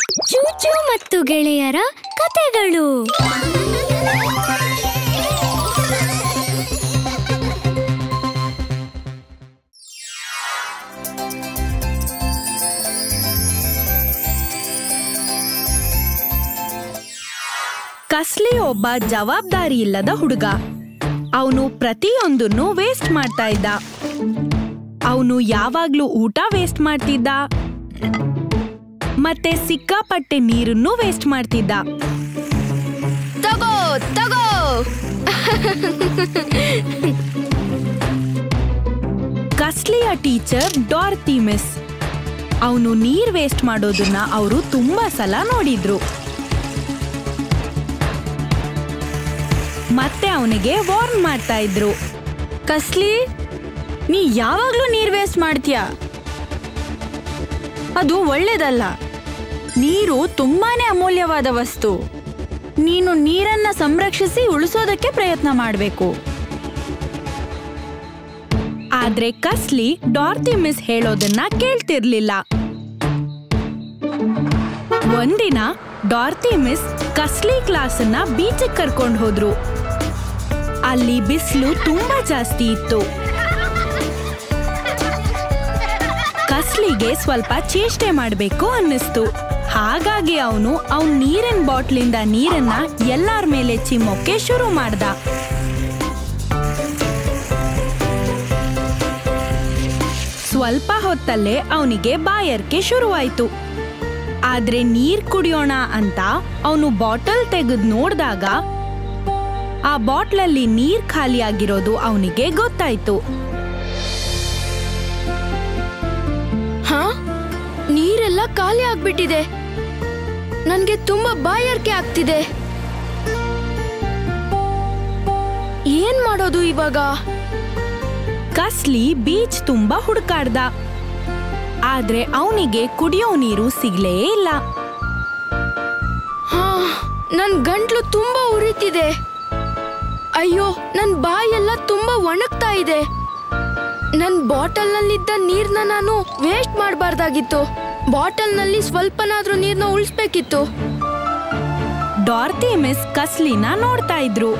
ಚೂಚು ಮತ್ತು ಗೆಳೆಯರ ಕತೆಗಳು ಕಸ್ಲಿ ಒಬ್ಬ ಜವಾಬ್ದಾರಿ ಇಲ್ಲದ ಹುಡುಗ ಅವನು ಪ್ರತಿಯೊಂದನ್ನು ವೇಸ್ಟ್ ಮಾಡ್ತಾ ಇದ್ದ ಅವನು ಯಾವಾಗ್ಲೂ ಊಟ ವೇಸ್ಟ್ ಮಾಡ್ತಿದ್ದ ಮತ್ತೆ ಸಿಕ್ಕಾಪಟ್ಟೆ ನೀರನ್ನು ವೇಸ್ಟ್ ಮಾಡ್ತಿದ್ದ ತಗೋ ತಗೋ ಕಸ್ಲಿಯ ಟೀಚರ್ ಡಾರ್ತಿ ಮಿಸ್ ಅವನು ನೀರ್ ವೇಸ್ಟ್ ಮಾಡೋದನ್ನ ಅವರು ತುಂಬಾ ಸಲ ನೋಡಿದ್ರು ಮತ್ತೆ ಅವನಿಗೆ ವಾರ್ನ್ ಮಾಡ್ತಾ ಇದ್ರು ಕಸ್ಲಿ ನೀ ಯಾವಾಗ್ಲೂ ನೀರ್ ವೇಸ್ಟ್ ಮಾಡ್ತೀಯ ಅದು ಒಳ್ಳೇದಲ್ಲ ನೀರು ತುಂಬಾನೇ ಅಮೂಲ್ಯವಾದ ವಸ್ತು ನೀನು ನೀರನ್ನ ಸಂರಕ್ಷಿಸಿ ಉಳಿಸೋದಕ್ಕೆ ಪ್ರಯತ್ನ ಮಾಡಬೇಕು ಆದ್ರೆ ಕಸ್ಲಿ ಡಾರ್ತಿ ಮಿಸ್ ಹೇಳೋದನ್ನ ಕೇಳ್ತಿರ್ಲಿಲ್ಲ ಒಂದಿನ ಡಾರ್ತಿ ಮಿಸ್ ಕಸ್ಲಿ ಕ್ಲಾಸನ್ನ ಬೀಚಿಗೆ ಕರ್ಕೊಂಡು ಹೋದ್ರು ಅಲ್ಲಿ ಬಿಸಿಲು ತುಂಬಾ ಜಾಸ್ತಿ ಇತ್ತು ಕಸ್ಲಿಗೆ ಸ್ವಲ್ಪ ಚೇಷ್ಟೆ ಮಾಡಬೇಕು ಅನ್ನಿಸ್ತು ಹಾಗಾಗಿ ಅವನು ಅವನ್ ನೀರಿನ ಬಾಟ್ಲಿಂದ ನೀರನ್ನ ಎಲ್ಲಾರ ಮೇಲೆ ಚಿಮ್ಮೋಕೆ ಶುರು ಮಾಡ್ದ ಸ್ವಲ್ಪ ಹೊತ್ತಲ್ಲೇ ಅವನಿಗೆ ಬಾಯರ್ಕೆ ಶುರುವಾಯ್ತು ಆದ್ರೆ ನೀರ್ ಕುಡಿಯೋಣ ಅಂತ ಅವನು ಬಾಟಲ್ ತೆಗೆದು ನೋಡ್ದಾಗ ಆ ಬಾಟ್ಲಲ್ಲಿ ನೀರ್ ಖಾಲಿಯಾಗಿರೋದು ಅವನಿಗೆ ಗೊತ್ತಾಯ್ತು ಹಾ ನೀರೆಲ್ಲ ಖಾಲಿ ಆಗ್ಬಿಟ್ಟಿದೆ ನನ್ಗೆ ತುಂಬಾ ಬಾಯಾರಿಕೆ ಆಗ್ತಿದೆ ಏನ್ ಮಾಡೋದು ಇವಾಗ ಕಸ್ಲಿ ಬೀಚ್ ತುಂಬಾ ಹುಡುಕಾಡ್ದ ಆದ್ರೆ ಅವನಿಗೆ ಕುಡಿಯೋ ನೀರು ಸಿಗ್ಲೇ ಇಲ್ಲ ಹಾ ನನ್ ಗಂಟ್ಲು ತುಂಬಾ ಉರಿತಿದೆ ಅಯ್ಯೋ ನನ್ ಬಾಯೆಲ್ಲ ತುಂಬಾ ಒಣಗ್ತಾ ಇದೆ ನನ್ ಬಾಟಲ್ ನಲ್ಲಿದ್ದ ನೀರ್ನ ನಾನು ವೇಸ್ಟ್ ಮಾಡಬಾರ್ದಾಗಿತ್ತು ಬಾಟಲ್ ನಲ್ಲಿ ಸ್ವಲ್ಪನಾದ್ರೂ ನೀರ್ನ ಉಳಿಸ್ಬೇಕಿತ್ತು ಡಾರ್ತಿ ಮಿಸ್ ಕಸ್ಲಿನ ನೋಡ್ತಾ ಇದ್ರು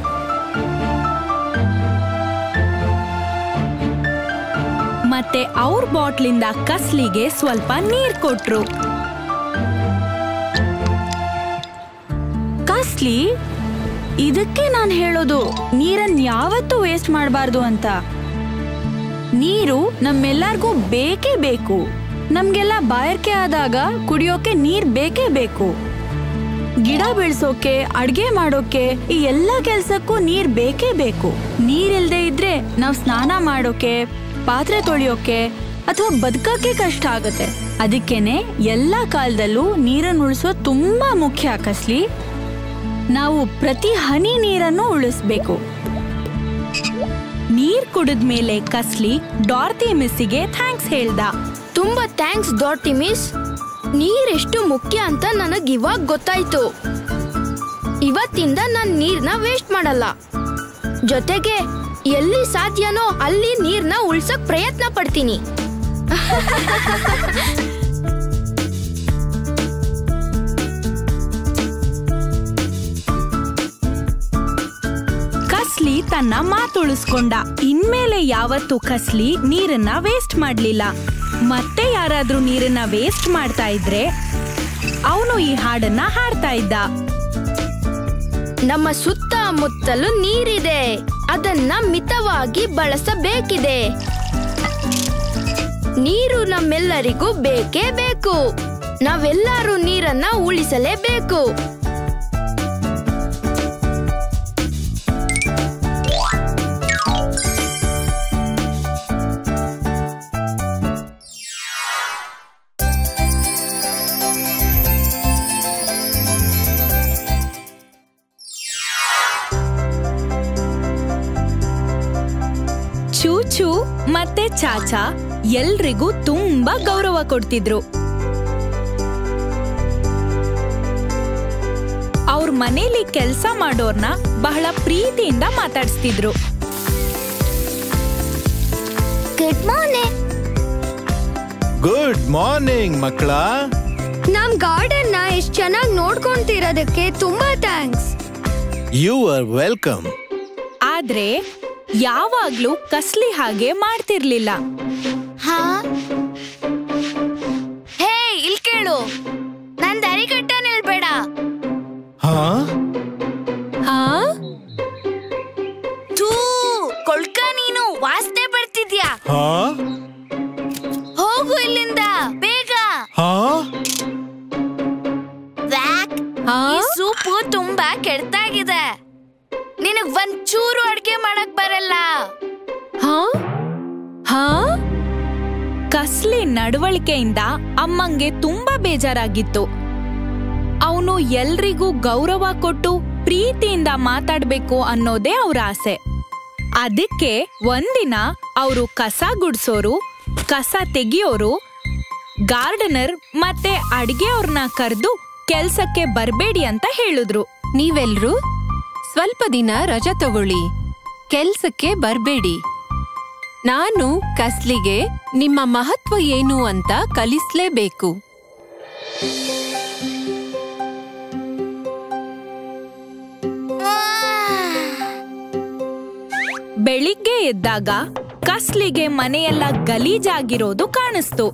ಮತ್ತೆ ಅವ್ರ ಬಾಟ್ಲಿಂದ ಕಸ್ಲಿಗೆ ಸ್ವಲ್ಪ ನೀರ್ ಕೊಟ್ರು ಕಸ್ಲಿ ಇದಕ್ಕೆ ನಾನು ಹೇಳೋದು ನೀರನ್ನ ಯಾವತ್ತೂ ವೇಸ್ಟ್ ಮಾಡಬಾರ್ದು ಅಂತ ನೀರು ನಮ್ಮೆಲ್ಲರಿಗೂ ಬೇಕೇ ಬೇಕು ನಮ್ಗೆಲ್ಲ ಬಾಯಾರಿಕೆ ಆದಾಗ ಕುಡಿಯೋಕೆ ನೀರ್ ಬೇಕೇ ಬೇಕು ಗಿಡ ಬೆಳೆಸೋಕೆ ಅಡ್ಗೆ ಮಾಡೋಕೆ ಈ ಎಲ್ಲ ಕೆಲ್ಸಕ್ಕೂ ನೀರ್ ಬೇಕೇ ಬೇಕು ನೀರಿಲ್ದೇ ಇದ್ರೆ ನಾವ್ ಸ್ನಾನ ಮಾಡೋಕೆ ಪಾತ್ರೆ ತೊಳೆಯೋಕೆ ಅಥವಾ ಬದುಕಕ್ಕೆ ಕಷ್ಟ ಆಗುತ್ತೆ ಅದಕ್ಕೇನೆ ಎಲ್ಲಾ ಕಾಲದಲ್ಲೂ ನೀರನ್ನು ಉಳಿಸೋದು ತುಂಬಾ ಮುಖ್ಯ ಕಸ್ಲಿ ನಾವು ಪ್ರತಿ ಹನಿ ನೀರನ್ನು ಉಳಿಸ್ಬೇಕು ನೀರ್ ಕುಡಿದ್ಮೇಲೆ ಕಸ್ಲಿ ಡಾರ್ತಿ ಮಿಸ್ಸಿಗೆ ಥ್ಯಾಂಕ್ಸ್ ಹೇಳ್ದ ತುಂಬಾ ಥ್ಯಾಂಕ್ಸ್ ಡಾಟಿ ಮಿಸ್ ನೀರೆಷ್ಟು ಮುಖ್ಯ ಅಂತ ನನಗ್ ಇವಾಗ ಗೊತ್ತಾಯ್ತು ಇವತ್ತಿಂದ ನಾನ್ ನೀರ್ನ ವೇಸ್ಟ್ ಮಾಡಲ್ಲ ಜೊತೆಗೆ ಎಲ್ಲಿ ಸಾಧ್ಯನೋ ಅಲ್ಲಿ ನೀರ್ನ ಉಳ್ಸಕ್ ಪ್ರಯತ್ನ ಪಡ್ತೀನಿ ಕಸ್ಲಿ ತನ್ನ ಮಾತುಳಿಸ್ಕೊಂಡ ಇನ್ಮೇಲೆ ಯಾವತ್ತೂ ಕಸ್ಲಿ ನೀರನ್ನ ವೇಸ್ಟ್ ಮಾಡ್ಲಿಲ್ಲ ಮತ್ತೆ ಯಾರಾದ್ರೂ ನೀರನ್ನ ವೇಸ್ಟ್ ಮಾಡ್ತಾ ಇದ್ರೆ ಅವನು ಈ ಹಾಡನ್ನ ಹಾಡ್ತಾ ಇದ್ದ ನಮ್ಮ ಸುತ್ತಮುತ್ತಲು ನೀರಿದೆ ಅದನ್ನ ಮಿತವಾಗಿ ಬಳಸಬೇಕಿದೆ ನೀರು ನಮ್ಮೆಲ್ಲರಿಗೂ ಬೇಕೇ ಬೇಕು ನಾವೆಲ್ಲರೂ ನೀರನ್ನ ಉಳಿಸಲೇಬೇಕು ಚೂಚು ಮತ್ತೆ ಚಾಚಾ ಎಲ್ರಿಗೂ ತುಂಬಾ ಗೌರವ ಕೊಡ್ತಿದ್ರು ಅವ್ರ ಮನೇಲಿ ಕೆಲ್ಸ ಮಾಡೋರ್ನ ಬಹಳ ಪ್ರೀತಿಯಿಂದ ಮಾತಾಡಿಸ್ತಿದ್ರು ಗುಡ್ ಮಾರ್ನಿಂಗ್ ಗುಡ್ ಮಾರ್ನಿಂಗ್ ಮಕ್ಕಳ ನಮ್ ಗಾರ್ಡನ್ ಇರೋದಕ್ಕೆ ತುಂಬಾ ಥ್ಯಾಂಕ್ಸ್ ಯು ಆರ್ ವೆಲ್ಕಮ್ ಆದ್ರೆ ಯಾವಾಗ್ಲೂ ಕಸ್ಲಿ ಹಾಗೆ ಮಾಡ್ತಿರ್ಲಿಲ್ಲ ಹಾ ಹೇ ಇಲ್ ಕೇಳು ನನ್ ದಾರಿ ಕಟ್ಟ ನಿಲ್ಬೇಡ ಹಾ ಹಾ ಥೂ ಕೊಳ್ಕ ನೀನು ವಾಸನೆ ಬರ್ತಿದ್ಯಾ ಹಾ ಹೋಗು ಇಲ್ಲಿಂದ ಬೇಗ ಹಾ ವ್ಯಾಕ್ ಹಾ? ಈ ಸೂಪು ತುಂಬಾ ಕೆಡ್ತಾಗಿದೆ ನಿನಗ್ ಒಂದ್ ಚೂರು ಅಡ್ಗೆ ಮಾಡಕ್ ಬರಲ್ಲ ಹಾ ಹಾ ಕಸ್ಲಿ ನಡವಳಿಕೆಯಿಂದ ಅಮ್ಮಂಗೆ ತುಂಬಾ ಬೇಜಾರಾಗಿತ್ತು ಅವನು ಎಲ್ರಿಗೂ ಗೌರವ ಕೊಟ್ಟು ಪ್ರೀತಿಯಿಂದ ಮಾತಾಡ್ಬೇಕು ಅನ್ನೋದೇ ಅವ್ರ ಆಸೆ ಅದಕ್ಕೆ ಒಂದಿನ ಅವರು ಕಸ ಗುಡ್ಸೋರು ಕಸ ತೆಗಿಯೋರು ಗಾರ್ಡನರ್ ಮತ್ತೆ ಅಡ್ಗೆಯವ್ರನ್ನ ಕರೆದು ಕೆಲ್ಸಕ್ಕೆ ಬರ್ಬೇಡಿ ಅಂತ ಹೇಳಿದ್ರು ನೀವೆಲ್ರೂ ಸ್ವಲ್ಪ ದಿನ ರಜಾ ತಗೊಳ್ಳಿ ಕೆಲ್ಸಕ್ಕೆ ಬರ್ಬೇಡಿ ನಾನು ಕಸ್ಲಿಗೆ ನಿಮ್ಮ ಮಹತ್ವ ಏನು ಅಂತ ಕಲಿಸ್ಲೇಬೇಕು ಬೆಳಿಗ್ಗೆ ಎದ್ದಾಗ ಕಸ್ಲಿಗೆ ಮನೆಯೆಲ್ಲ ಗಲೀಜಾಗಿರೋದು ಕಾಣಿಸ್ತು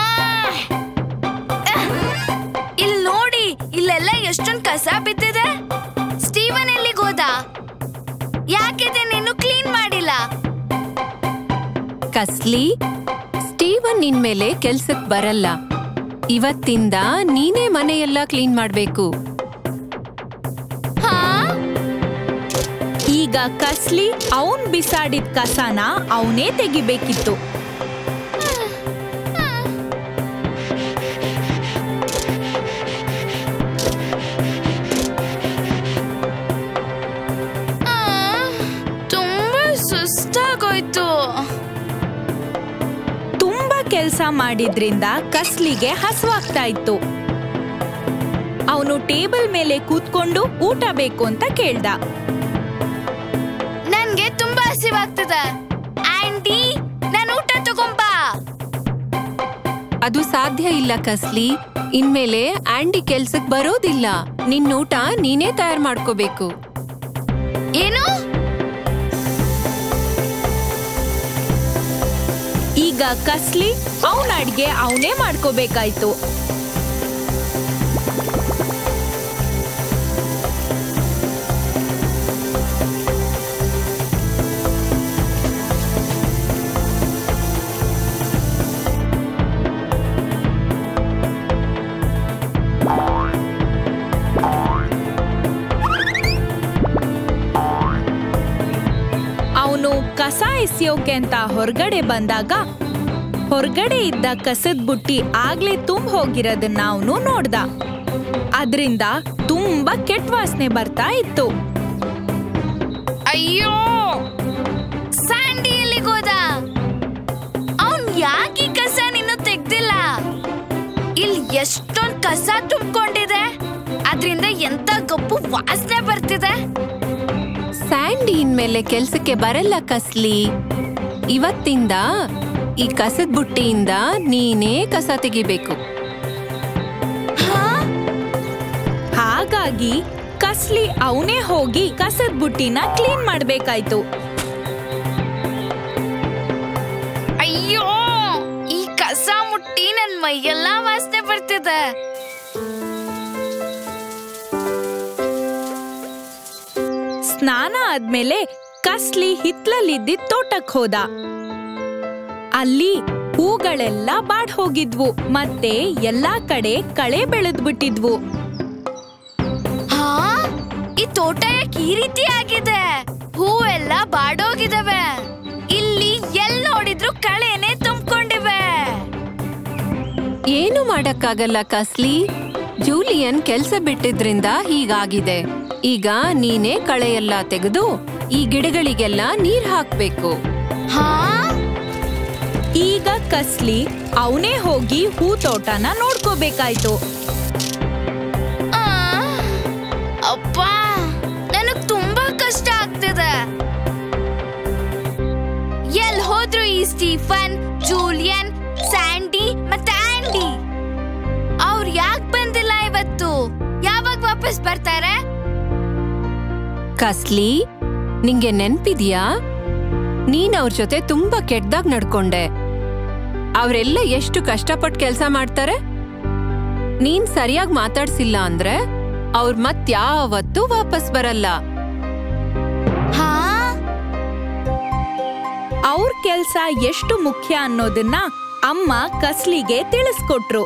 ಇಲ್ ನೋಡಿ ಇಲ್ಲೆಲ್ಲ ಎಷ್ಟೊಂದ್ ಕಸ ಬಿದ್ದಿದೆ ಸ್ಟೀವನ್ ಎಲ್ಲಿಗೆ ಹೋದ ಯಾಕಿದೆ ನೀನು ಕ್ಲೀನ್ ಮಾಡಿಲ್ಲ ಕಸ್ಲಿ ಸ್ಟೀವನ್ ನಿನ್ಮೇಲೆ ಕೆಲ್ಸಕ್ ಬರಲ್ಲ ಇವತ್ತಿಂದ ನೀನೇ ಮನೆಯೆಲ್ಲ ಕ್ಲೀನ್ ಮಾಡ್ಬೇಕು ಹಾ ಈಗ ಕಸ್ಲಿ ಅವನ್ ಬಿಸಾಡಿದ ಕಸನ ಅವನೇ ತೆಗಿಬೇಕಿತ್ತು ಆ, ತುಂಬಾ ಸುಸ್ತಾಗೋಯ್ತು ತುಂಬಾ ಕೆಲ್ಸ ಮಾಡಿದ್ರಿಂದ ಕಸ್ಲಿಗೆ ಹಸುವಾಗ್ತಾ ಇತ್ತು ಅವನು ಟೇಬಲ್ ಮೇಲೆ ಕೂತ್ಕೊಂಡು ಊಟ ಬೇಕು ಅಂತ ಕೇಳ್ದ ನನ್ಗೆ ತುಂಬಾ ಹಸಿವಾಗ್ತದೆ ಆಂಟಿ ನನ್ ಊಟ ತಗೊಂಬಾ ಅದು ಸಾಧ್ಯ ಇಲ್ಲ ಕಸ್ಲಿ ಇನ್ಮೇಲೆ ಆಂಡಿ ಕೆಲ್ಸಕ್ ಬರೋದಿಲ್ಲ ನಿನ್ ಊಟ ನೀನೇ ತಯಾರು ಮಾಡ್ಕೋಬೇಕು ಏನು ಈಗ ಕಸ್ಲಿ ಅವನ ಅಡ್ಗೆ ಅವನೇ ಮಾಡ್ಕೋಬೇಕಾಯ್ತು ಅವನು ಕಸ ಎಸೆಯೋಕೆ ಅಂತ ಹೊರಗಡೆ ಬಂದಾಗ ಹೊರಗಡೆ ಇದ್ದ ಕಸದ ಬುಟ್ಟಿ ಆಗ್ಲೇ ತುಂಬ ಹೋಗಿರೋದನ್ನ ಅವನು ನೋಡ್ದ ಅದ್ರಿಂದ ತುಂಬಾ ಕೆಟ್ಟ ವಾಸನೆ ಬರ್ತಾ ಇತ್ತು ಅಯ್ಯೋ ಸ್ಯಾಂಡಿ ಎಲ್ಲಿಗೆ ಹೋದ ಅವನ್ ಯಾಕೆ ಈ ಕಸ ನೀನು ತೆಗ್ದಿಲ್ಲ ಇಲ್ಲಿ ಎಷ್ಟೊಂದ್ ಕಸ ತುಂಬಿಕೊಂಡಿದೆ ಅದ್ರಿಂದ ಎಂತ ಗಪ್ಪು ವಾಸನೆ ಬರ್ತಿದೆ ಸ್ಯಾಂಡಿ ಇನ್ಮೇಲೆ ಕೆಲ್ಸಕ್ಕೆ ಬರಲ್ಲ ಕಸ್ಲಿ ಇವತ್ತಿಂದ ಈ ಕಸದ ಬುಟ್ಟಿಯಿಂದ ನೀನೇ ಕಸ ತೆಗಿಬೇಕು ಹಾ? ಹಾಗಾಗಿ ಕಸ್ಲಿ ಅವನೇ ಹೋಗಿ ಕಸದ ಬುಟ್ಟಿನ ಕ್ಲೀನ್ ಮಾಡ್ಬೇಕಾಯ್ತು ಅಯ್ಯೋ ಈ ಕಸ ಮುಟ್ಟಿ ನನ್ ಮೈಯೆಲ್ಲ ವಾಸನೆ ಬರ್ತಿದೆ ಸ್ನಾನ ಆದ್ಮೇಲೆ ಕಸ್ಲಿ ಹಿತ್ಲಲ್ಲಿದ್ದಿದ್ ತೋಟಕ್ ಹೋದ ಅಲ್ಲಿ ಹೂಗಳೆಲ್ಲ ಬಾಡ್ ಹೋಗಿದ್ವು ಮತ್ತೆ ಎಲ್ಲಾ ಕಡೆ ಕಳೆ ಬೆಳೆದ್ಬಿಟ್ಟಿದ್ವು ಹಾ ಈ ತೋಟ ಯಾಕೆ ಈ ರೀತಿ ಆಗಿದೆ ಹೂವೆಲ್ಲ ಬಾಡೋಗಿದವೆ ಇಲ್ಲಿ ಎಲ್ ನೋಡಿದ್ರು ಕಳೆನೆ ತುಂಬಿಕೊಂಡಿವೆ ಏನು ಮಾಡಕ್ಕಾಗಲ್ಲ ಕಸ್ಲಿ ಜೂಲಿಯನ್ ಕೆಲ್ಸ ಬಿಟ್ಟಿದ್ರಿಂದ ಹೀಗಾಗಿದೆ ಈಗ ನೀನೇ ಕಳೆಯೆಲ್ಲ ತೆಗೆದು ಈ ಗಿಡಗಳಿಗೆಲ್ಲ ನೀರ್ ಹಾಕ್ಬೇಕು ಹಾ ಈಗ ಕಸ್ಲಿ ಅವನೇ ಹೋಗಿ ಹೂ ತೋಟನ ನೋಡ್ಕೋಬೇಕಾಯ್ತು ಆ, ಅಪ್ಪ ನನಗ್ ತುಂಬಾ ಕಷ್ಟ ಆಗ್ತಿದೆ ಎಲ್ ಹೋದ್ರು ಈ ಸ್ಟೀಫನ್ ಜೂಲಿಯನ್ ಸ್ಯಾಂಡಿ ಮತ್ತೆ ಆಂಡಿ ಅವ್ರು ಯಾಕ್ ಬಂದಿಲ್ಲ ಇವತ್ತು ಯಾವಾಗ ವಾಪಸ್ ಬರ್ತಾರೆ ಕಸ್ಲಿ ನಿಂಗೆ ನೆನ್ಪಿದ್ಯಾ ನೀನ್ ಅವ್ರ ಜೊತೆ ತುಂಬಾ ಕೆಟ್ದಾಗ ನಡ್ಕೊಂಡೆ ಅವರೆಲ್ಲ ಎಷ್ಟು ಕಷ್ಟಪಟ್ಟು ಕೆಲ್ಸ ಮಾಡ್ತಾರೆ ನೀನ್ ಸರಿಯಾಗಿ ಮಾತಾಡ್ಸಿಲ್ಲ ಅಂದ್ರೆ ಅವ್ರ ಮತ್ಯಾವತ್ತೂ ವಾಪಸ್ ಬರಲ್ಲ ಹಾ ಅವ್ರ ಕೆಲ್ಸ ಎಷ್ಟು ಮುಖ್ಯ ಅನ್ನೋದನ್ನ ಅಮ್ಮ ಕಸ್ಲಿಗೆ ತಿಳಿಸ್ಕೊಟ್ರು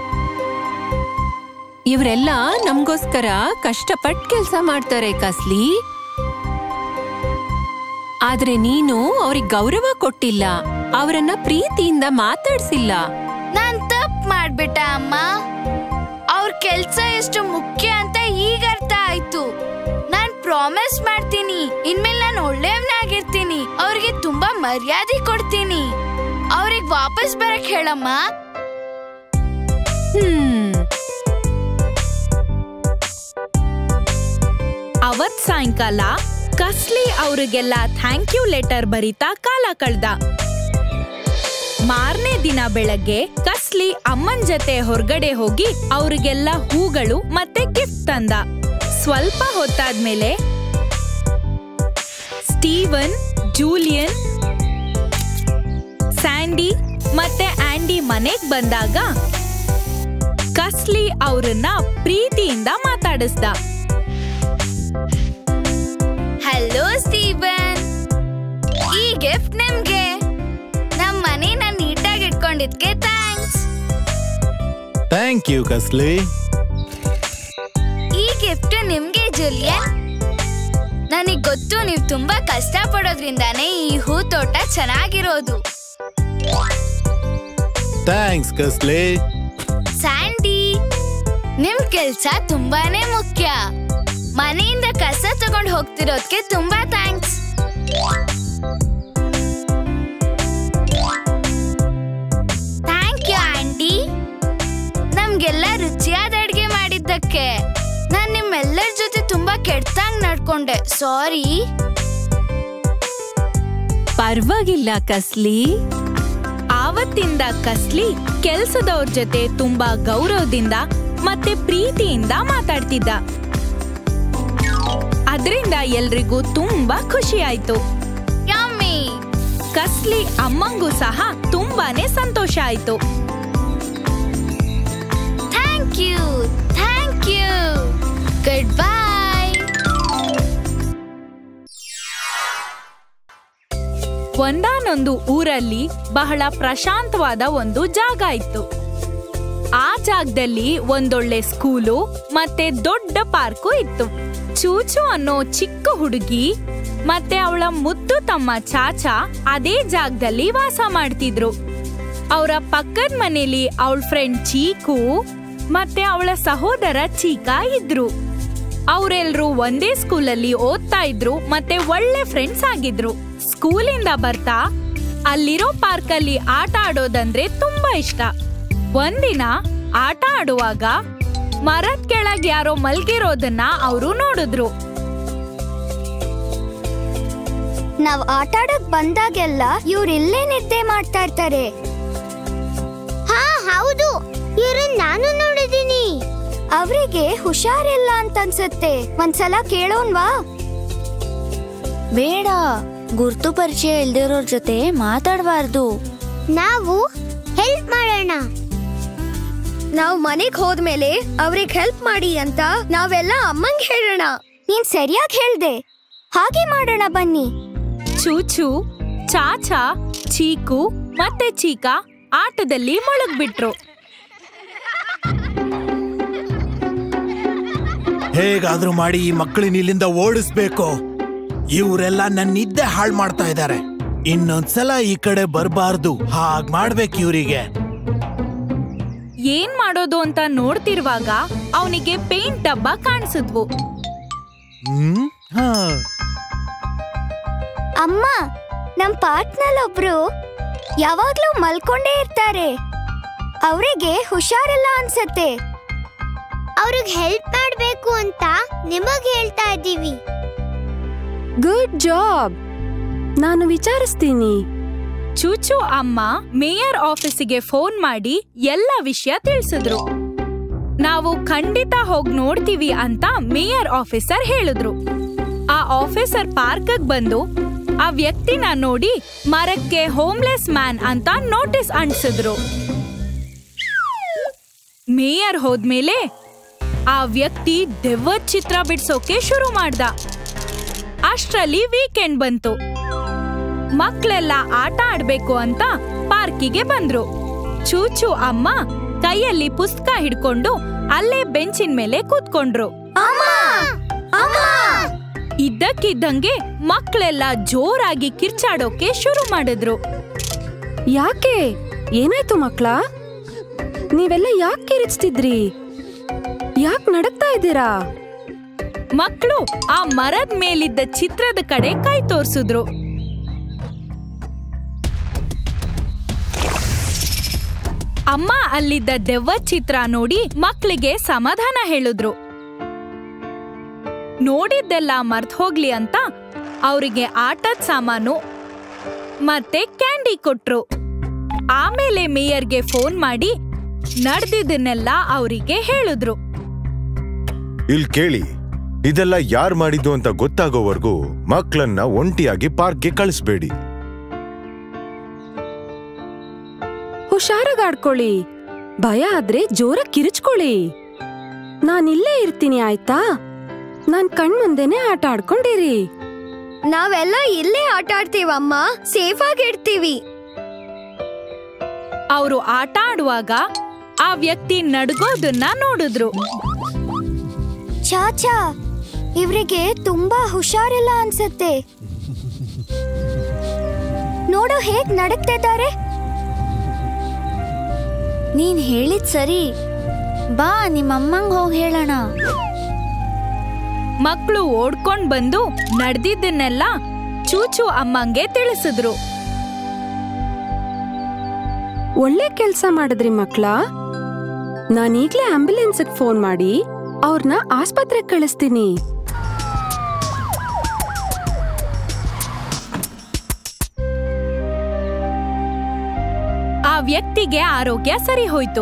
ಇವರೆಲ್ಲ ನಮ್ಗೋಸ್ಕರ ಕಷ್ಟಪಟ್ಟು ಕೆಲ್ಸ ಮಾಡ್ತಾರೆ ಕಸ್ಲಿ ಆದ್ರೆ ನೀನು ಅವ್ರಿಗೆ ಗೌರವ ಕೊಟ್ಟಿಲ್ಲ ಅವರನ್ನ ಪ್ರೀತಿಯಿಂದ ಮಾತಾಡ್ಸಿಲ್ಲ ನಾನ್ ತಪ್ಪು ಮಾಡ್ಬಿಟ್ಟ ಅಮ್ಮ ಅವ್ರ ಕೆಲ್ಸ ಎಷ್ಟು ಮುಖ್ಯ ಅಂತ ಈಗ ಅರ್ಥ ಆಯ್ತು ನಾನ್ ಪ್ರಾಮಿಸ್ ಮಾಡ್ತೀನಿ ಇನ್ಮೇಲೆ ನಾನು ಒಳ್ಳೆಯವನಾಗಿರ್ತೀನಿ ಅವ್ರಿಗೆ ತುಂಬಾ ಮರ್ಯಾದೆ ಕೊಡ್ತೀನಿ ಅವ್ರಿಗೆ ವಾಪಸ್ ಬರಕ್ ಹೇಳಮ್ಮ ಹ್ಮ್ ಅವತ್ ಸಾಯಂಕಾಲ ಕಸ್ಲಿ ಅವ್ರಿಗೆಲ್ಲ ಥ್ಯಾಂಕ್ ಯು ಲೆಟರ್ ಬರಿತಾ ಕಾಲ ಕಳ್ದ ಮಾರನೇ ದಿನ ಬೆಳಗ್ಗೆ ಕಸ್ಲಿ ಅಮ್ಮನ್ ಜೊತೆ ಹೊರಗಡೆ ಹೋಗಿ ಅವ್ರಿಗೆಲ್ಲ ಹೂಗಳು ಮತ್ತೆ ಗಿಫ್ಟ್ ತಂದ ಸ್ವಲ್ಪ ಹೊತ್ತಾದ್ಮೇಲೆ ಸ್ಟೀವನ್ ಜೂಲಿಯನ್ ಸ್ಯಾಂಡಿ ಮತ್ತೆ ಆಂಡಿ ಮನೆಗ್ ಬಂದಾಗ ಕಸ್ಲಿ ಅವ್ರನ್ನ ಪ್ರೀತಿಯಿಂದ ಮಾತಾಡಿಸ್ದ ಹಲೋ ಸ್ಟೀವನ್ ಈ ಗಿಫ್ಟ್ ನಿಮ್ಗೆ ನಮ್ ಮನೇನ ನೀಟಾಗಿ ಇಟ್ಕೊಂಡಿದ್ಕೆ ಥ್ಯಾಂಕ್ಸ್ ಥ್ಯಾಂಕ್ ಯು ಕಸ್ಲಿ ಈ ಗಿಫ್ಟ್ ನಿಮ್ಗೆ ಜೂಲಿಯನ್ ನನಗ್ ಗೊತ್ತು ನೀವು ತುಂಬಾ ಕಷ್ಟ ಪಡೋದ್ರಿಂದಾನೇ ಈ ಹೂ ತೋಟ ಚೆನ್ನಾಗಿರೋದು ಥ್ಯಾಂಕ್ಸ್ ಕಸ್ಲಿ ಸ್ಯಾಂಡಿ ನಿಮ್ ಕೆಲ್ಸ ತುಂಬಾನೇ ಮುಖ್ಯ ಮನೆಯಿಂದ ಕಸ ತಗೊಂಡ್ ಹೋಗ್ತಿರೋದ್ಕೆ ತುಂಬಾ ಥ್ಯಾಂಕ್ಸ್ ಥ್ಯಾಂಕ್ ಯು ಆಂಟಿ ನಮ್ಗೆಲ್ಲ ರುಚಿಯಾದ ಅಡ್ಗೆ ಮಾಡಿದ್ದಕ್ಕೆ ನಾನ್ ನಿಮ್ಮೆಲ್ಲರ ಜೊತೆ ತುಂಬಾ ಕೆಟ್ಟಂಗ್ ನಡ್ಕೊಂಡೆ ಸಾರಿ ಪರ್ವಾಗಿಲ್ಲ ಕಸ್ಲಿ ಆವತ್ತಿಂದ ಕಸ್ಲಿ ಕೆಲ್ಸದವ್ರ ಜೊತೆ ತುಂಬಾ ಗೌರವದಿಂದ ಮತ್ತೆ ಪ್ರೀತಿಯಿಂದ ಮಾತಾಡ್ತಿದ್ದ ಅದ್ರಿಂದ ಎಲ್ರಿಗೂ ತುಂಬಾ ಖುಷಿ ಆಯ್ತು ಯಮ್ಮಿ ಕಸ್ಲಿ ಅಮ್ಮಂಗೂ ಸಹ ತುಂಬಾನೇ ಸಂತೋಷ ಆಯ್ತು thank you thank you good bye ಒಂದಾನೊಂದು ಊರಲ್ಲಿ ಬಹಳ ಪ್ರಶಾಂತವಾದ ಒಂದು ಜಾಗ ಇತ್ತು ಆ ಜಾಗದಲ್ಲಿ ಒಂದೊಳ್ಳೆ ಸ್ಕೂಲು ಮತ್ತೆ ದೊಡ್ಡ ಪಾರ್ಕು ಇತ್ತು ಚೂಚು ಅನ್ನೋ ಚಿಕ್ಕ ಹುಡುಗಿ ಮತ್ತೆ ಅವಳ ಮುದ್ದು ತಮ್ಮ ಚಾಚಾ ಅದೇ ಜಾಗದಲ್ಲಿ ವಾಸ ಮಾಡ್ತಿದ್ರು ಅವರ ಪಕ್ಕದ ಮನೇಲಿ ಅವಳ ಫ್ರೆಂಡ್ ಚೀಕು ಮತ್ತೆ ಅವಳ ಸಹೋದರ ಚೀಕಾ ಇದ್ರು ಅವರೆಲ್ಲರೂ ಒಂದೇ ಸ್ಕೂಲಲ್ಲಿ ಓದ್ತಾ ಇದ್ರು ಮತ್ತೆ ಒಳ್ಳೆ ಫ್ರೆಂಡ್ಸ್ ಆಗಿದ್ರು ಸ್ಕೂಲಿಂದ ಬರ್ತಾ ಅಲ್ಲಿರೋ ಪಾರ್ಕಲ್ಲಿ ಆಟ ಆಡೋದಂದ್ರೆ ತುಂಬಾ ಇಷ್ಟ ಒಂದಿನ ಆಟ ಆಡುವಾಗ ಮರದ ಕೆಳಗ್ ಯಾರೋ ಮಲ್ಗಿರೋದನ್ನ ಅವರು ನೋಡಿದ್ರು ನಾವ್ ಆಟ ಆಡಕ್ ಬಂದಾಗೆಲ್ಲ ಇವ್ರು ಇಲ್ಲೇ ನಿದ್ದೆ ಮಾಡ್ತಾ ಇರ್ತಾರೆ ಹಾ ಹೌದು ಇವ್ರನ್ನ ನಾನು ನೋಡಿದೀನಿ ಅವರಿಗೆ ಹುಷಾರಿಲ್ಲ ಅಂತ ಅನ್ಸತ್ತೆ ಒಂದ್ಸಲ ಕೇಳೋನ್ವಾ ಬೇಡ ಗುರ್ತು ಪರಿಚಯ ಇಲ್ದಿರೋರ್ ಜೊತೆ ಮಾತಾಡಬಾರ್ದು ನಾವು ಹೆಲ್ಪ್ ಮಾಡೋಣ ನಾವು ಮನೆಗ್ ಹೋದ್ಮೇಲೆ ಅವ್ರಿಗೆ ಹೆಲ್ಪ್ ಮಾಡಿ ಅಂತ ನಾವೆಲ್ಲ ಅಮ್ಮಂಗ್ ಹೇಳೋಣ ನೀನ್ ಸರಿಯಾಗಿ ಹೇಳ್ದೆ ಹಾಗೆ ಮಾಡೋಣ ಬನ್ನಿ ಚೂಚು ಚಾಚಾ ಚೀಕು ಮತ್ತೆ ಚೀಕಾ ಆಟದಲ್ಲಿ ಮುಳುಗ್ಬಿಟ್ರು ಹೇಗಾದ್ರೂ ಮಾಡಿ ಈ ಮಕ್ಕಳನ್ನ ಇಲ್ಲಿಂದ ಓಡಿಸ್ಬೇಕು ಇವರೆಲ್ಲ ನನ್ನ ನಿದ್ದೆ ಹಾಳು ಮಾಡ್ತಾ ಇದ್ದಾರೆ ಇನ್ನೊಂದ್ಸಲ ಈ ಕಡೆ ಬರಬಾರ್ದು ಹಾಗ್ ಮಾಡ್ಬೇಕು ಇವರಿಗೆ ಏನ್ ಮಾಡೋದು ಅಂತ ನೋಡ್ತಿರುವಾಗ ಅವನಿಗೆ ಪೇಂಟ್ ಡಬ್ಬ ಕಾಣಿಸಿದ್ವು ಹ್ಮ್ ಹಾ ಅಮ್ಮ ನಮ್ ಪಾರ್ಕ್ನಲ್ಲಿ ಒಬ್ರು ಯಾವಾಗ್ಲೂ ಮಲ್ಕೊಂಡೇ ಇರ್ತಾರೆ ಅವರಿಗೆ ಹುಷಾರಿಲ್ಲ ಅನ್ಸತ್ತೆ ಅವ್ರಿಗೆ ಹೆಲ್ಪ್ ಮಾಡ್ಬೇಕು ಅಂತ ನಿಮಗ್ ಹೇಳ್ತಾ ಇದ್ದೀವಿ ಗುಡ್ ಜಾಬ್ ನಾನು ವಿಚಾರಿಸ್ತೀನಿ ಚೂಚು ಅಮ್ಮ ಮೇಯರ್ ಆಫೀಸಿಗೆ ಫೋನ್ ಮಾಡಿ ಎಲ್ಲ ವಿಷಯ ತಿಳಿಸಿದ್ರು ನಾವು ಖಂಡಿತ ಹೋಗ್ ನೋಡ್ತೀವಿ ಅಂತ ಮೇಯರ್ ಆಫೀಸರ್ ಹೇಳಿದ್ರು ಆ ಆಫೀಸರ್ ಪಾರ್ಕ್ ಬಂದು ಆ ವ್ಯಕ್ತಿನ ನೋಡಿ ಮರಕ್ಕೆ ಹೋಮ್ಲೆಸ್ ಮ್ಯಾನ್ ಅಂತ ನೋಟಿಸ್ ಅಂಟಿಸಿದ್ರು ಮೇಯರ್ ಹೋದ್ಮೇಲೆ ಆ ವ್ಯಕ್ತಿ ದೆವ್ವದ್ ಚಿತ್ರ ಬಿಡ್ಸೋಕೆ ಶುರು ಮಾಡ್ದ ಅಷ್ಟ್ರಲ್ಲಿ ವೀಕೆಂಡ್ ಬಂತು ಮಕ್ಳೆಲ್ಲ ಆಟ ಆಡ್ಬೇಕು ಅಂತ ಪಾರ್ಕಿಗೆ ಬಂದ್ರು ಚೂಚು ಅಮ್ಮ ಕೈಯಲ್ಲಿ ಪುಸ್ತಕ ಹಿಡ್ಕೊಂಡು ಅಲ್ಲೇ ಬೆಂಚಿನ ಮೇಲೆ ಕೂತ್ಕೊಂಡ್ರು ಇದ್ದಕ್ಕಿದ್ದಂಗೆ ಮಕ್ಳೆಲ್ಲ ಜೋರಾಗಿ ಕಿರ್ಚಾಡೋಕೆ ಶುರು ಮಾಡಿದ್ರು ಯಾಕೆ ಏನಾಯ್ತು ಮಕ್ಳ ನೀವೆಲ್ಲ ಯಾಕೆ ಕಿರಿಚ್ತಿದ್ರಿ ಯಾಕೆ ನಡಕ್ತಾ ಇದ್ದೀರಾ ಮಕ್ಕಳು ಆ ಮರದ ಮೇಲಿದ್ದ ಚಿತ್ರದ ಕಡೆ ಕೈ ತೋರ್ಸಿದ್ರು ಅಮ್ಮ ಅಲ್ಲಿದ್ದ ದೆವ್ವ ಚಿತ್ರ ನೋಡಿ ಮಕ್ಳಿಗೆ ಸಮಾಧಾನ ಹೇಳಿದ್ರು ನೋಡಿದ್ದೆಲ್ಲ ಮರ್ತ್ ಹೋಗ್ಲಿ ಅಂತ ಅವರಿಗೆ ಆಟದ ಸಾಮಾನು ಮತ್ತೆ ಕ್ಯಾಂಡಿ ಕೊಟ್ರು ಆಮೇಲೆ ಮೇಯರ್ಗೆ ಫೋನ್ ಮಾಡಿ ನಡೆದಿದ್ದನ್ನೆಲ್ಲ ಅವರಿಗೆ ಹೇಳಿದ್ರು ಇಲ್ ಕೇಳಿ ಇದೆಲ್ಲ ಯಾರ್ ಮಾಡಿದ್ದು ಅಂತ ಗೊತ್ತಾಗೋವರೆಗೂ ಮಕ್ಕಳನ್ನ ಒಂಟಿಯಾಗಿ ಪಾರ್ಕ್ಗೆ ಕಳಿಸ್ಬೇಡಿ ಹುಷಾರಾಗಿ ಆಡ್ಕೊಳ್ಳಿ ಭಯ ಆದ್ರೆ ಜೋರ ಕಿರಿಚ್ಕೊಳ್ಳಿ ನಾನಿಲ್ಲೇ ಇರ್ತೀನಿ ಆಯ್ತಾ ನಾನ್ ಕಣ್ ಮುಂದೆನೆ ಆಟ ಆಡ್ಕೊಂಡಿರಿ ನಾವೆಲ್ಲ ಇಲ್ಲೇ ಆಟ ಆಡ್ತೀವಮ್ಮ ಸೇಫ್ ಆಗಿ ಇಡ್ತೀವಿ ಅವರು ಆಟ ಆಡುವಾಗ ಆ ವ್ಯಕ್ತಿ ನಡ್ಗೋದನ್ನ ನೋಡಿದ್ರು ಚಾಚಾ ಇವ್ರಿಗೆ ತುಂಬಾ ಹುಷಾರಿಲ್ಲ ಅನ್ಸತ್ತೆ ನೋಡು ಹೇಗ್ ನಡಕ್ತಿದ್ದಾರೆ ನೀನ್ ಹೇಳಿದ್ ಸರಿ ಬಾ ನಿಮ್ಮಮ್ಮಂಗ್ ಹೋಗಿ ಹೇಳೋಣ ಮಕ್ಕಳು ಓಡ್ಕೊಂಡ್ ಬಂದು ನಡೆದಿದ್ದನ್ನೆಲ್ಲ ಚೂಚು ಅಮ್ಮಂಗೆ ತಿಳಿಸಿದ್ರು ಒಳ್ಳೆ ಕೆಲ್ಸ ಮಾಡಿದ್ರಿ ಮಕ್ಳ ನಾನೀಗ್ಲೇ ಆಂಬ್ಯುಲೆನ್ಸ್ಗೆ ಫೋನ್ ಮಾಡಿ ಅವ್ರನ್ನ ಆಸ್ಪತ್ರೆಗೆ ಕಳಿಸ್ತೀನಿ ಆ ವ್ಯಕ್ತಿಗೆ ಆರೋಗ್ಯ ಸರಿ ಹೋಯ್ತು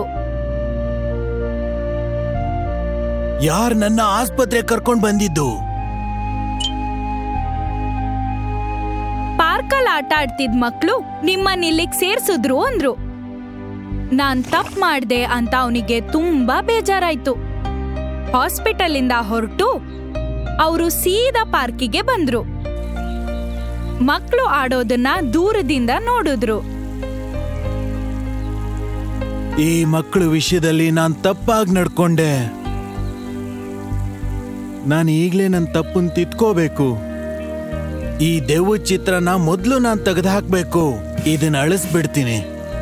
ಯಾರ್ ನನ್ನ ಆಸ್ಪತ್ರೆ ಕರ್ಕೊಂಡ್ ಬಂದಿದ್ದು ಪಾರ್ಕಲ್ ಆಟ ಆಡ್ತಿದ್ ಮಕ್ಳು ನಿಮ್ಮನ್ನ ಇಲ್ಲಿಗ್ ಸೇರ್ಸಿದ್ರು ಅಂದ್ರು ನಾನ್ ತಪ್ಪು ಮಾಡ್ದೆ ಅಂತ ಅವನಿಗೆ ತುಂಬಾ ಬೇಜಾರಾಯ್ತು ಹಾಸ್ಪಿಟಲ್ ಇಂದ ಹೊರಟು ಅವರು ಸೀದಾ ಪಾರ್ಕಿಗೆ ಬಂದ್ರು ಮಕ್ಕಳು ಆಡೋದನ್ನ ದೂರದಿಂದ ನೋಡಿದ್ರು ಈ ಮಕ್ಕಳ ವಿಷಯದಲ್ಲಿ ನಾನ್ ತಪ್ಪಾಗಿ ನಡ್ಕೊಂಡೆ ನಾನು ಈಗ್ಲೇ ನನ್ನ ತಪ್ಪನ್ ತಿದ್ಕೋಬೇಕು ಈ ದೆವ್ವ ಚಿತ್ರನ ಮೊದ್ಲು ನಾನ್ ತೆಗೆದು ಹಾಕ್ಬೇಕು ಇದನ್ನ ಅಳಿಸ್ಬಿಡ್ತೀನಿ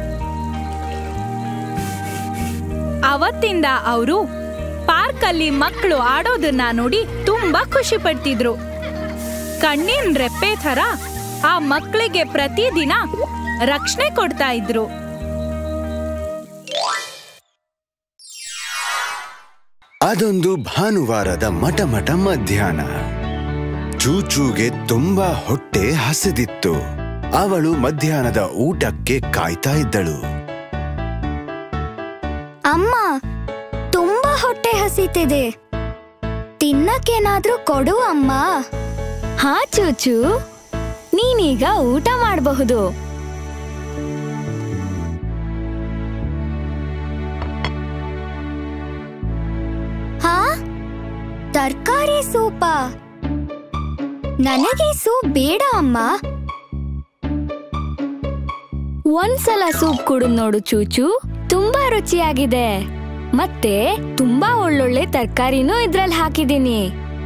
ಅವತ್ತಿಂದ ಅವರು ಪಾರ್ಕ್ ಅಲ್ಲಿ ಮಕ್ಕಳು ಆಡೋದನ್ನ ನೋಡಿ ತುಂಬಾ ಖುಷಿ ಪಡ್ತಿದ್ರು ಕಣ್ಣಿನ ರೆಪ್ಪೆ ಥರ ಆ ಮಕ್ಕಳಿಗೆ ಪ್ರತಿದಿನ ರಕ್ಷಣೆ ಕೊಡ್ತಾ ಇದ್ರು ಅದೊಂದು ಭಾನುವಾರದ ಮಟಮಟ ಮಧ್ಯಾಹ್ನ ಚೂಚೂಗೆ ತುಂಬಾ ಹೊಟ್ಟೆ ಹಸಿದಿತ್ತು ಅವಳು ಮಧ್ಯಾಹ್ನದ ಊಟಕ್ಕೆ ಕಾಯ್ತಾ ಇದ್ದಳು ಅಮ್ಮ ತುಂಬಾ ಹೊಟ್ಟೆ ಹಸಿತಿದೆ ತಿನ್ನಕ್ಕೇನಾದ್ರೂ ಕೊಡು ಅಮ್ಮ ಹಾ ಚೂಚು ನೀನೀಗ ಊಟ ಮಾಡಬಹುದು ಹಾ ತರಕಾರಿ ಸೂಪ ನನಗೆ ಸೂಪ್ ಬೇಡ ಅಮ್ಮ ಒಂದ್ಸಲ ಸೂಪ್ ಕುಡಿದ್ ನೋಡು ಚೂಚು ತುಂಬಾ ರುಚಿಯಾಗಿದೆ ಮತ್ತೆ ತುಂಬಾ ಒಳ್ಳೊಳ್ಳೆ ತರಕಾರಿನೂ ಇದ್ರಲ್ಲಿ ಹಾಕಿದೀನಿ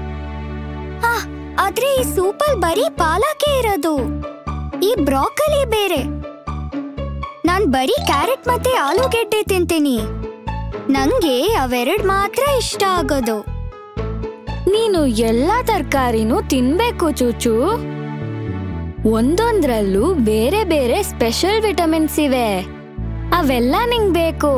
ಆದ್ರೆ ಈ ಸೂಪಲ್ ಬರೀ ಪಾಲಕೆ ಇರೋದು ಈ ಬ್ರಾಕಲಿ ಬೇರೆ ನಾನ್ ಬರೀ ಕ್ಯಾರೆಟ್ ಮತ್ತೆ ಆಲೂಗೆಡ್ಡೆ ತಿಂತೀನಿ ನಂಗೆ ಅವೆರಡ್ ಮಾತ್ರ ಇಷ್ಟ ಆಗೋದು ನೀನು ಎಲ್ಲಾ ತರಕಾರಿನೂ ತಿನ್ಬೇಕು ಚೂಚು ಒಂದೊಂದ್ರಲ್ಲೂ ಬೇರೆ ಬೇರೆ ಸ್ಪೆಷಲ್ ವಿಟಮಿನ್ಸ್ ಇವೆ ಅವೆಲ್ಲ ನಿಂಗ್ ಬೇಕು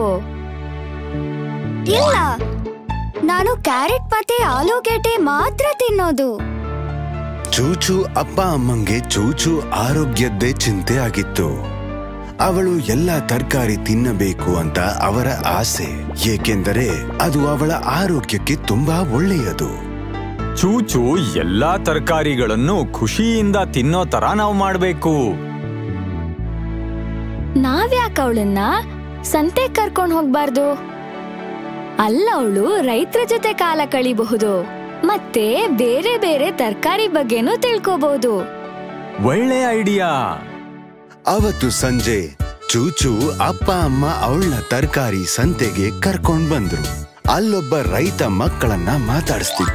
ಇಲ್ಲ ನಾನು ಕ್ಯಾರೆಟ್ ಮತ್ತೆ ಆಲೂಗೆಡ್ಡೆ ಮಾತ್ರ ತಿನ್ನೋದು ಚೂಚು ಅಪ್ಪ ಅಮ್ಮಂಗೆ ಚೂಚು ಆರೋಗ್ಯದ್ದೇ ಚಿಂತೆ ಆಗಿತ್ತು ಅವಳು ಎಲ್ಲ ತರಕಾರಿ ತಿನ್ನಬೇಕು ಅಂತ ಅವರ ಆಸೆ ಏಕೆಂದರೆ ಅದು ಅವಳ ಆರೋಗ್ಯಕ್ಕೆ ತುಂಬಾ ಒಳ್ಳೆಯದು ಚೂಚು ಎಲ್ಲಾ ತರಕಾರಿಗಳನ್ನು ಖುಷಿಯಿಂದ ತಿನ್ನೋ ತರ ನಾವು ಮಾಡ್ಬೇಕು ನಾವ್ಯಾಕ ಅವಳನ್ನ ಸಂತೆ ಕರ್ಕೊಂಡ್ ಹೋಗ್ಬಾರ್ದು ಅಲ್ಲ ಅವಳು ರೈತರ ಜೊತೆ ಕಾಲ ಕಳಿಬಹುದು ಮತ್ತೆ ಬೇರೆ ಬೇರೆ ತರಕಾರಿ ಬಗ್ಗೆನೂ ತಿಳ್ಕೋಬಹುದು ಒಳ್ಳೆ ಐಡಿಯಾ ಅವತ್ತು ಸಂಜೆ ಚೂಚು ಅಪ್ಪ ಅಮ್ಮ ಅವಳನ್ನ ತರಕಾರಿ ಸಂತೆಗೆ ಕರ್ಕೊಂಡ್ ಬಂದ್ರು ಅಲ್ಲೊಬ್ಬ ರೈತ ಮಕ್ಕಳನ್ನ ಮಾತಾಡಿಸ್ತಿದ್ದ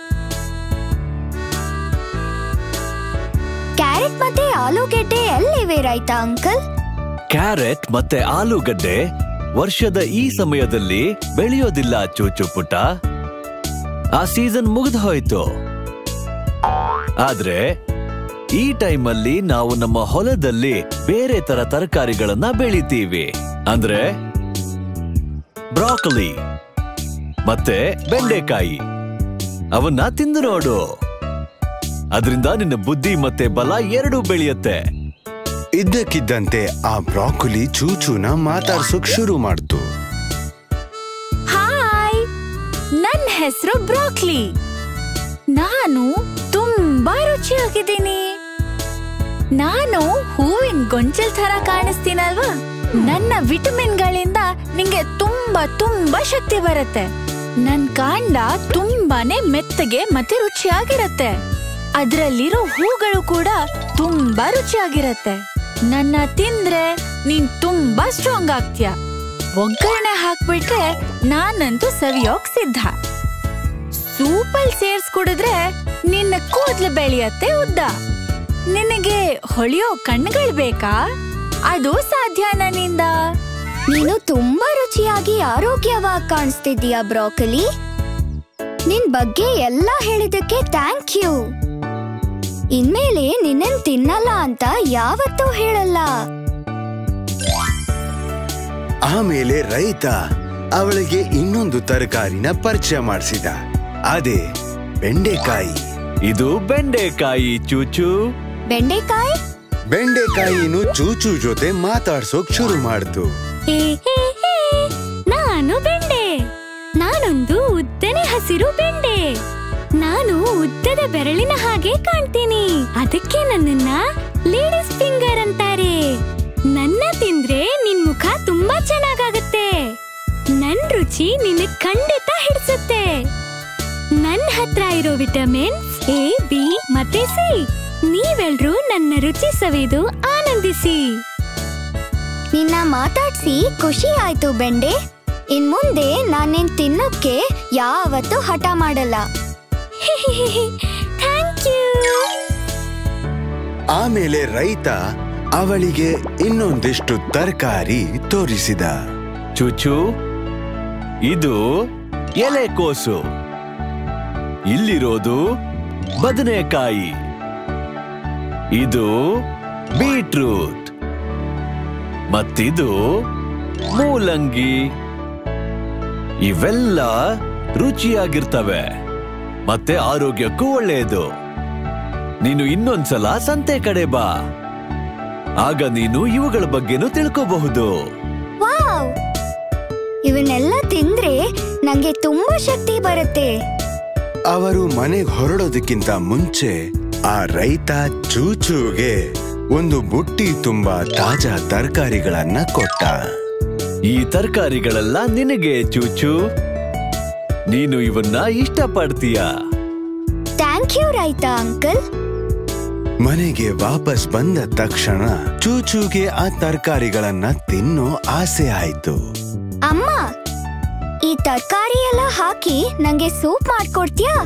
ಕ್ಯಾರೆಟ್ ಮತ್ತೆ ಆಲೂಗೆಡ್ಡೆ ಎಲ್ಲಿವೆ ರೈತ ಅಂಕಲ್ ಕ್ಯಾರೆಟ್ ಮತ್ತೆ ಆಲೂಗಡ್ಡೆ ವರ್ಷದ ಈ ಸಮಯದಲ್ಲಿ ಬೆಳೆಯೋದಿಲ್ಲ ಚೂಚು ಪುಟ್ಟ ಆ ಸೀಸನ್ ಮುಗಿದು ಹೋಯ್ತು ಆದ್ರೆ ಈ ಟೈಮಲ್ಲಿ ನಾವು ನಮ್ಮ ಹೊಲದಲ್ಲಿ ಬೇರೆ ತರ ತರಕಾರಿಗಳನ್ನ ಬೆಳಿತೀವಿ ಅಂದ್ರೆ ಬ್ರಾಕಲಿ ಮತ್ತೆ ಬೆಂಡೆಕಾಯಿ ಅವನ್ನ ತಿಂದು ನೋಡು ಅದರಿಂದ ನಿನ್ನ ಬುದ್ಧಿ ಮತ್ತೆ ಬಲ ಎರಡೂ ಬೆಳೆಯುತ್ತೆ ಇದ್ದಕ್ಕಿದ್ದಂತೆ ಆ ಬ್ರಾಕುಲಿ ಚೂಚುನ ಮಾತಾಡ್ಸೋಕ್ ಶುರು ಮಾಡ್ತು ಹಾಯ್ ನನ್ನ ಹೆಸರು ಬ್ರಾಕ್ಲಿ ನಾನು ತುಂಬಾ ರುಚಿಯಾಗಿದ್ದೀನಿ ನಾನು ಹೂವಿನ ಗೊಂಚಲ್ ತರ ಕಾಣಿಸ್ತೀನಲ್ವಾ ನನ್ನ ವಿಟಮಿನ್ಗಳಿಂದ ನಿಂಗೆ ತುಂಬಾ ತುಂಬಾ ಶಕ್ತಿ ಬರುತ್ತೆ ನನ್ ಕಾಂಡ ತುಂಬಾನೇ ಮೆತ್ತಗೆ ಮತ್ತೆ ರುಚಿಯಾಗಿರತ್ತೆ ಅದ್ರಲ್ಲಿರೋ ಹೂಗಳು ಕೂಡ ತುಂಬಾ ರುಚಿಯಾಗಿರತ್ತೆ ನನ್ನ ತಿಂದ್ರೆ ನೀನ್ ತುಂಬಾ ಸ್ಟ್ರಾಂಗ್ ಆಗ್ತೀಯ ಒಗ್ಗರಣೆ ಹಾಕ್ಬಿಟ್ರೆ ನಾನಂತೂ ಸವಿಯೋಕ್ ಸಿದ್ಧ ಸೂಪಲ್ ಸೇರ್ಸ್ ಕುಡಿದ್ರೆ ನಿನ್ನ ಕೂದ್ಲು ಬೆಳೆಯತ್ತೆ ಉದ್ದ ನಿನಗೆ ಹೊಳೆಯೋ ಕಣ್ಗಳ್ ಬೇಕಾ ಅದು ಸಾಧ್ಯ ನನ್ನಿಂದ ನೀನು ತುಂಬಾ ರುಚಿಯಾಗಿ ಆರೋಗ್ಯವಾಗಿ ಕಾಣಿಸ್ತಿದ್ದೀಯಾ ಬ್ರಾಕಲಿ ನಿನ್ ಬಗ್ಗೆ ಎಲ್ಲ ಹೇಳಿದಕ್ಕೆ ಥ್ಯಾಂಕ್ ಯು ಇನ್ಮೇಲೆ ನಿನ್ನನ್ ತಿನ್ನಲ್ಲ ಅಂತ ಯಾವತ್ತೂ ಹೇಳಲ್ಲ ಆಮೇಲೆ ರೈತ ಅವಳಿಗೆ ಇನ್ನೊಂದು ತರಕಾರಿನ ಪರಿಚಯ ಮಾಡಿಸಿದ ಅದೇ ಬೆಂಡೆಕಾಯಿ ಇದು ಬೆಂಡೆಕಾಯಿ ಚೂಚು ಬೆಂಡೆಕಾಯಿ ಬೆಂಡೆಕಾಯಿನು ಚೂಚು ಜೊತೆ ಮಾತಾಡ್ಸೋಕ್ ಶುರು ಮಾಡ್ತು ಹೇ ಹೇ ಹೇ ನಾನು ಬೆಂಡೆ ನಾನೊಂದು ಉದ್ದನೆ ಹಸಿರು ಬೆಂಡೆ ನಾನು ಉದ್ದದ ಬೆರಳಿನ ಹಾಗೆ ಕಾಣ್ತೀನಿ ಅದಕ್ಕೆ ನನ್ನನ್ನ ಲೇಡೀಸ್ ಫಿಂಗರ್ ಅಂತಾರೆ ನನ್ನ ತಿಂದ್ರೆ ನಿನ್ ಮುಖ ತುಂಬಾ ಚೆನ್ನಾಗಾಗತ್ತೆ ನನ್ ರುಚಿ ನಿನ್ನ ಖಂಡಿತ ಹಿಡಿಸುತ್ತೆ ನನ್ ಹತ್ರ ಇರೋ ವಿಟಮಿನ್ಸ್ ಎ ಬಿ ಮತ್ತೆ ಸಿ ನೀವೆಲ್ರೂ ನನ್ನ ರುಚಿ ಸವಿದು ಆನಂದಿಸಿ ನಿನ್ನ ಮಾತಾಡ್ಸಿ ಖುಷಿ ಆಯ್ತು ಬೆಂಡೆ ಇನ್ ಮುಂದೆ ನಾನೇನ್ ತಿನ್ನೋಕ್ಕೆ ಯಾವತ್ತೂ ಹಠ ಮಾಡಲ್ಲ ಥ್ಯಾಂಕ್ ಯು ಆಮೇಲೆ ರೈತ ಅವಳಿಗೆ ಇನ್ನೊಂದಿಷ್ಟು ತರಕಾರಿ ತೋರಿಸಿದ ಚೂಚು ಇದು ಎಲೆಕೋಸು ಇಲ್ಲಿರೋದು ಬದನೆಕಾಯಿ ಇದು ಬೀಟ್ರೂಟ್ ಮತ್ತಿದು ಮೂಲಂಗಿ ಇವೆಲ್ಲ ರುಚಿಯಾಗಿರ್ತವೆ ಮತ್ತೆ ಆರೋಗ್ಯಕ್ಕೂ ಒಳ್ಳೆಯದು ನೀನು ಇನ್ನೊಂದ್ಸಲ ಸಂತೆ ಕಡೆ ಬಾ ಆಗ ನೀನು ಇವುಗಳ ಬಗ್ಗೆನೂ ತಿಳ್ಕೋಬಹುದು ವಾವ್ ಇವನ್ನೆಲ್ಲ ತಿಂದ್ರೆ ನಂಗೆ ತುಂಬಾ ಶಕ್ತಿ ಬರುತ್ತೆ ಅವರು ಮನೆಗೆ ಹೊರಡೋದಕ್ಕಿಂತ ಮುಂಚೆ ಆ ರೈತ ಚೂಚೂಗೆ ಒಂದು ಬುಟ್ಟಿ ತುಂಬಾ ತಾಜಾ ತರಕಾರಿಗಳನ್ನ ಕೊಟ್ಟ ಈ ತರಕಾರಿಗಳೆಲ್ಲ ನಿನಗೆ ಚೂಚು ನೀನು ಇವನ್ನ ಇಷ್ಟಪಡ್ತೀಯ ಥ್ಯಾಂಕ್ ಯು ರೈತ ಅಂಕಲ್ ಮನೆಗೆ ವಾಪಸ್ ಬಂದ ತಕ್ಷಣ ಚೂಚೂಗೆ ಆ ತರಕಾರಿಗಳನ್ನ ತಿನ್ನೋ ಆಸೆ ಆಯ್ತು ಅಮ್ಮ ಈ ತರಕಾರಿ ಎಲ್ಲ ಹಾಕಿ ನಂಗೆ ಸೂಪ್ ಮಾಡ್ಕೊಡ್ತೀಯಾ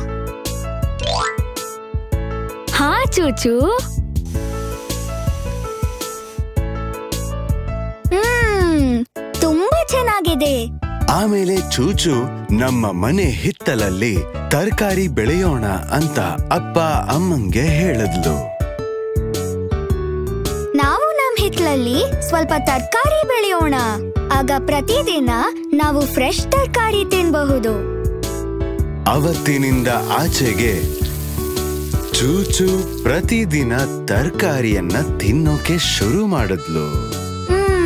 ಹಾ ಚೂಚು ಹ್ಮ್ ತುಂಬಾ ಚೆನ್ನಾಗಿದೆ ಆಮೇಲೆ ಚೂಚು ನಮ್ಮ ಮನೆ ಹಿತ್ತಲಲ್ಲಿ ತರಕಾರಿ ಬೆಳೆಯೋಣ ಅಂತ ಅಪ್ಪ ಅಮ್ಮಂಗೆ ಹೇಳಿದ್ಲು ನಾವು ನಮ್ ಹಿತ್ಲಲ್ಲಿ ಸ್ವಲ್ಪ ತರಕಾರಿ ಬೆಳೆಯೋಣ ಆಗ ಪ್ರತಿದಿನ ನಾವು ಫ್ರೆಶ್ ತರಕಾರಿ ತಿನ್ಬಹುದು ಅವತ್ತಿನಿಂದ ಆಚೆಗೆ ಚೂಚು ಪ್ರತಿದಿನ ತರಕಾರಿಯನ್ನ ತಿನ್ನೋಕೆ ಶುರು ಮಾಡಿದ್ಲು ಹ್ಮ್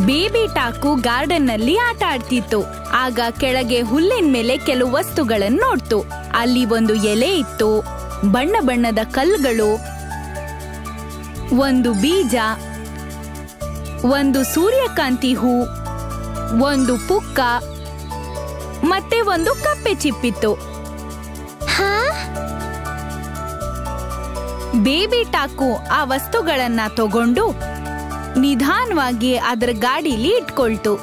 ಬೇಬಿ ಟಾಕು ಗಾರ್ಡನ್ ನಲ್ಲಿ ಆಟ ಆಡ್ತಿತ್ತು ಆಗ ಕೆಳಗೆ ಹುಲ್ಲಿನ ಮೇಲೆ ಕೆಲವು ವಸ್ತುಗಳನ್ನು ನೋಡ್ತು ಅಲ್ಲಿ ಒಂದು ಎಲೆ ಇತ್ತು ಬಣ್ಣ ಬಣ್ಣದ ಕಲ್ಲುಗಳು ಒಂದು ಬೀಜ ಒಂದು ಸೂರ್ಯಕಾಂತಿ ಹೂ ಒಂದು ಪುಕ್ಕ ಮತ್ತೆ ಒಂದು ಕಪ್ಪೆ ಚಿಪ್ಪಿತ್ತು ಬೇಬಿ ಟಾಕು ಆ ವಸ್ತುಗಳನ್ನ ತಗೊಂಡು ನಿಧಾನವಾಗಿ ಅದರ ಗಾಡಿಲಿ ಇಟ್ಕೊಳ್ತು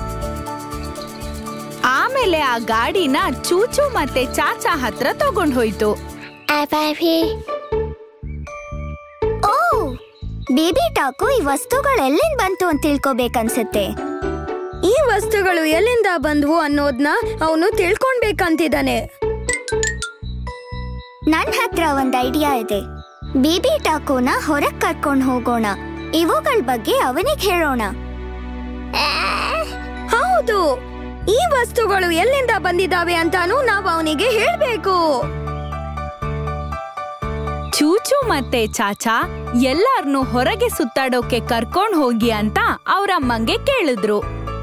ಆಮೇಲೆ ಆ ಗಾಡಿನ ಚೂಚು ಮತ್ತೆ ಚಾಚಾ ಹತ್ರ ತಗೊಂಡ್ ಹೋಯ್ತು ಓ ಬೇಬಿ ಟಾಕು ಈ ವಸ್ತುಗಳೆಲ್ಲಿಂದ ಬಂತು ಅಂತ ತಿಳ್ಕೊಬೇಕನ್ಸುತ್ತೆ ಈ ವಸ್ತುಗಳು ಎಲ್ಲಿಂದ ಬಂದ್ವು ಅನ್ನೋದ್ನ ಅವನು ತಿಳ್ಕೊಳ್ಬೇಕಂತಿದ್ದಾನೆ ನನ್ ಹತ್ರ ಒಂದ್ ಐಡಿಯಾ ಇದೆ ಬೇಬಿ ಟಾಕುನ ಹೊರಗ್ ಕರ್ಕೊಂಡ್ ಹೋಗೋಣ ಇವುಗಳ ಬಗ್ಗೆ ಅವನಿಗೆ ಹೇಳೋಣ ಹೌದು ಈ ವಸ್ತುಗಳು ಎಲ್ಲಿಂದ ಬಂದಿದ್ದಾವೆ ಅಂತಾನು ನಾವು ಅವನಿಗೆ ಹೇಳ್ಬೇಕು ಚೂಚು ಮತ್ತೆ ಚಾಚಾ ಎಲ್ಲಾರ್ನು ಹೊರಗೆ ಸುತ್ತಾಡೋಕೆ ಕರ್ಕೊಂಡ್ ಹೋಗಿ ಅಂತ ಅವ್ರಮ್ಮಂಗೆ ಕೇಳಿದ್ರು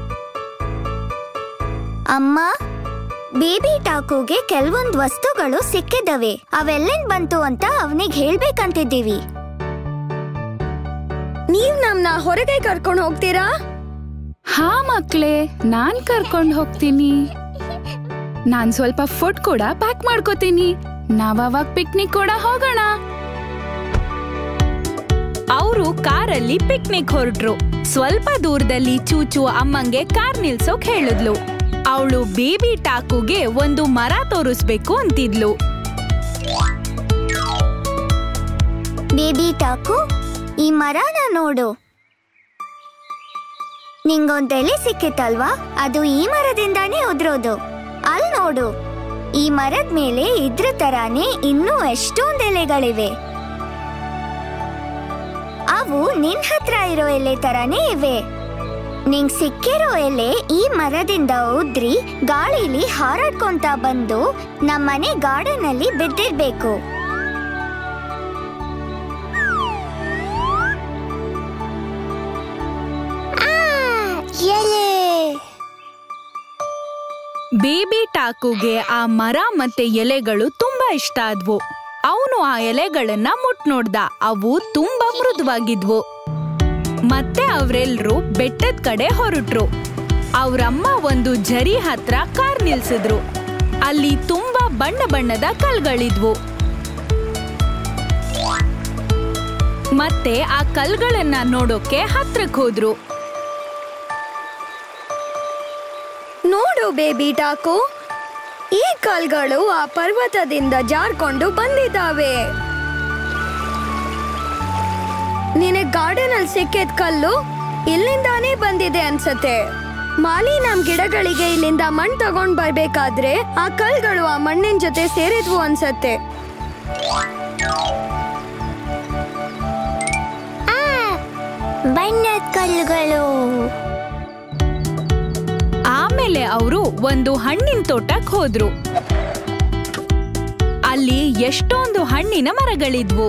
ಅಮ್ಮ ಬೇಬಿ ಟಾಕುಗೆ ಕೆಲವೊಂದ್ ವಸ್ತುಗಳು ಸಿಕ್ಕಿದವೆ ಅವೆಲ್ಲಿಂದ ಬಂತು ಅಂತ ಅವನಿಗೆ ಹೇಳ್ಬೇಕಂತಿದ್ದೀವಿ ನೀವ್ ನಮ್ನ ಹೊರಗೆ ಕರ್ಕೊಂಡು ಹೋಗ್ತೀರಾ ಹಾ ಮಕ್ಳೇ ನಾನ್ ಕರ್ಕೊಂಡ್ ಹೋಗ್ತೀನಿ ನಾನ್ ಸ್ವಲ್ಪ ಫುಡ್ ಕೂಡ ಪ್ಯಾಕ್ ಮಾಡ್ಕೋತೀನಿ ನಾವ್ ಅವಾಗ ಪಿಕ್ನಿಕ್ ಕೂಡ ಹೋಗೋಣ ಅವರು ಕಾರಲ್ಲಿ ಪಿಕ್ನಿಕ್ ಹೊರಟ್ರು ಸ್ವಲ್ಪ ದೂರದಲ್ಲಿ ಚೂಚು ಅಮ್ಮಂಗೆ ಕಾರ್ ನಿಲ್ಸೋಕ್ ಹೇಳಿದ್ಲು ಅವಳು ಬೇಬಿ ಟಾಕುಗೆ ಒಂದು ಮರ ತೋರಿಸ್ಬೇಕು ಅಂತಿದ್ಲು ಬೇಬಿ ಟಾಕು ಈ ಮರನ ನೋಡು ನಿಂಗೊಂದ್ ಎಲೆ ಸಿಕ್ಕಿತ್ತಲ್ವಾ ಅದು ಈ ಮರದಿಂದಾನೇ ಉದ್ರೋದು ಅಲ್ ನೋಡು ಈ ಮರದ ಮೇಲೆ ಇದ್ರ ತರಾನೇ ಇನ್ನೂ ಎಷ್ಟೊಂದ್ ಎಲೆಗಳಿವೆ ಅವು ನಿನ್ ಹತ್ರ ಇರೋ ಎಲೆ ತರಾನೇ ಇವೆ ನಿಂಗ್ ಸಿಕ್ಕಿರೋ ಎಲೆ ಈ ಮರದಿಂದ ಉದ್ರಿ ಗಾಳಿಲಿ ಹಾರಾಡ್ಕೊಂತ ಬಂದು ನಮ್ಮನೆ ಗಾರ್ಡನ್ ಅಲ್ಲಿ ಬಿದ್ದಿರ್ಬೇಕು ಎಲೆ ಬೇಬಿ ಟಾಕುಗೆ ಆ ಮರ ಮತ್ತೆ ಎಲೆಗಳು ತುಂಬಾ ಇಷ್ಟ ಆದ್ವು ಅವನು ಆ ಎಲೆಗಳನ್ನ ಮುಟ್ ನೋಡ್ದ ಅವು ತುಂಬಾ ಮೃದುವಾಗಿದ್ವು ಮತ್ತೆ ಅವ್ರೆಲ್ರೂ ಬೆಟ್ಟದ ಕಡೆ ಹೊರಟ್ರು ಅವ್ರಮ್ಮ ಒಂದು ಝರಿ ಹತ್ರ ಕಾರ್ ನಿಲ್ಸಿದ್ರು ಅಲ್ಲಿ ತುಂಬಾ ಬಣ್ಣ ಬಣ್ಣದ ಕಲ್ಗಳಿದ್ವು ಮತ್ತೆ ಆ ಕಲ್ಗಳನ್ನ ನೋಡೋಕೆ ಹತ್ರಕ್ ಹೋದ್ರು ನೋಡು ಬೇಬಿ ಟಾಕು ಈ ಕಲ್ಗಳು ಆ ಪರ್ವತದಿಂದ ಜಾರ್ಕೊಂಡು ಬಂದಿದ್ದಾವೆ ನಿನಗ್ ಗಾರ್ಡನ್ ಅಲ್ಲಿ ಸಿಕ್ಕಿದ ಕಲ್ಲು ಇಲ್ಲಿಂದಾನೇ ಬಂದಿದೆ ಅನ್ಸತ್ತೆ ಮಾಲಿ ನಮ್ ಗಿಡಗಳಿಗೆ ಇಲ್ಲಿಂದ ಮಣ್ ತಗೊಂಡ್ ಬರ್ಬೇಕಾದ್ರೆ ಆ ಕಲ್ಗಳು ಆ ಮಣ್ಣಿನ ಜೊತೆ ಸೇರಿದ್ವು ಅನ್ಸತ್ತೆ ಬಣ್ಣದ ಕಲ್ಲುಗಳು ಆಮೇಲೆ ಅವರು ಒಂದು ಹಣ್ಣಿನ ತೋಟಕ್ ಹೋದ್ರು ಅಲ್ಲಿ ಎಷ್ಟೊಂದು ಹಣ್ಣಿನ ಮರಗಳಿದ್ವು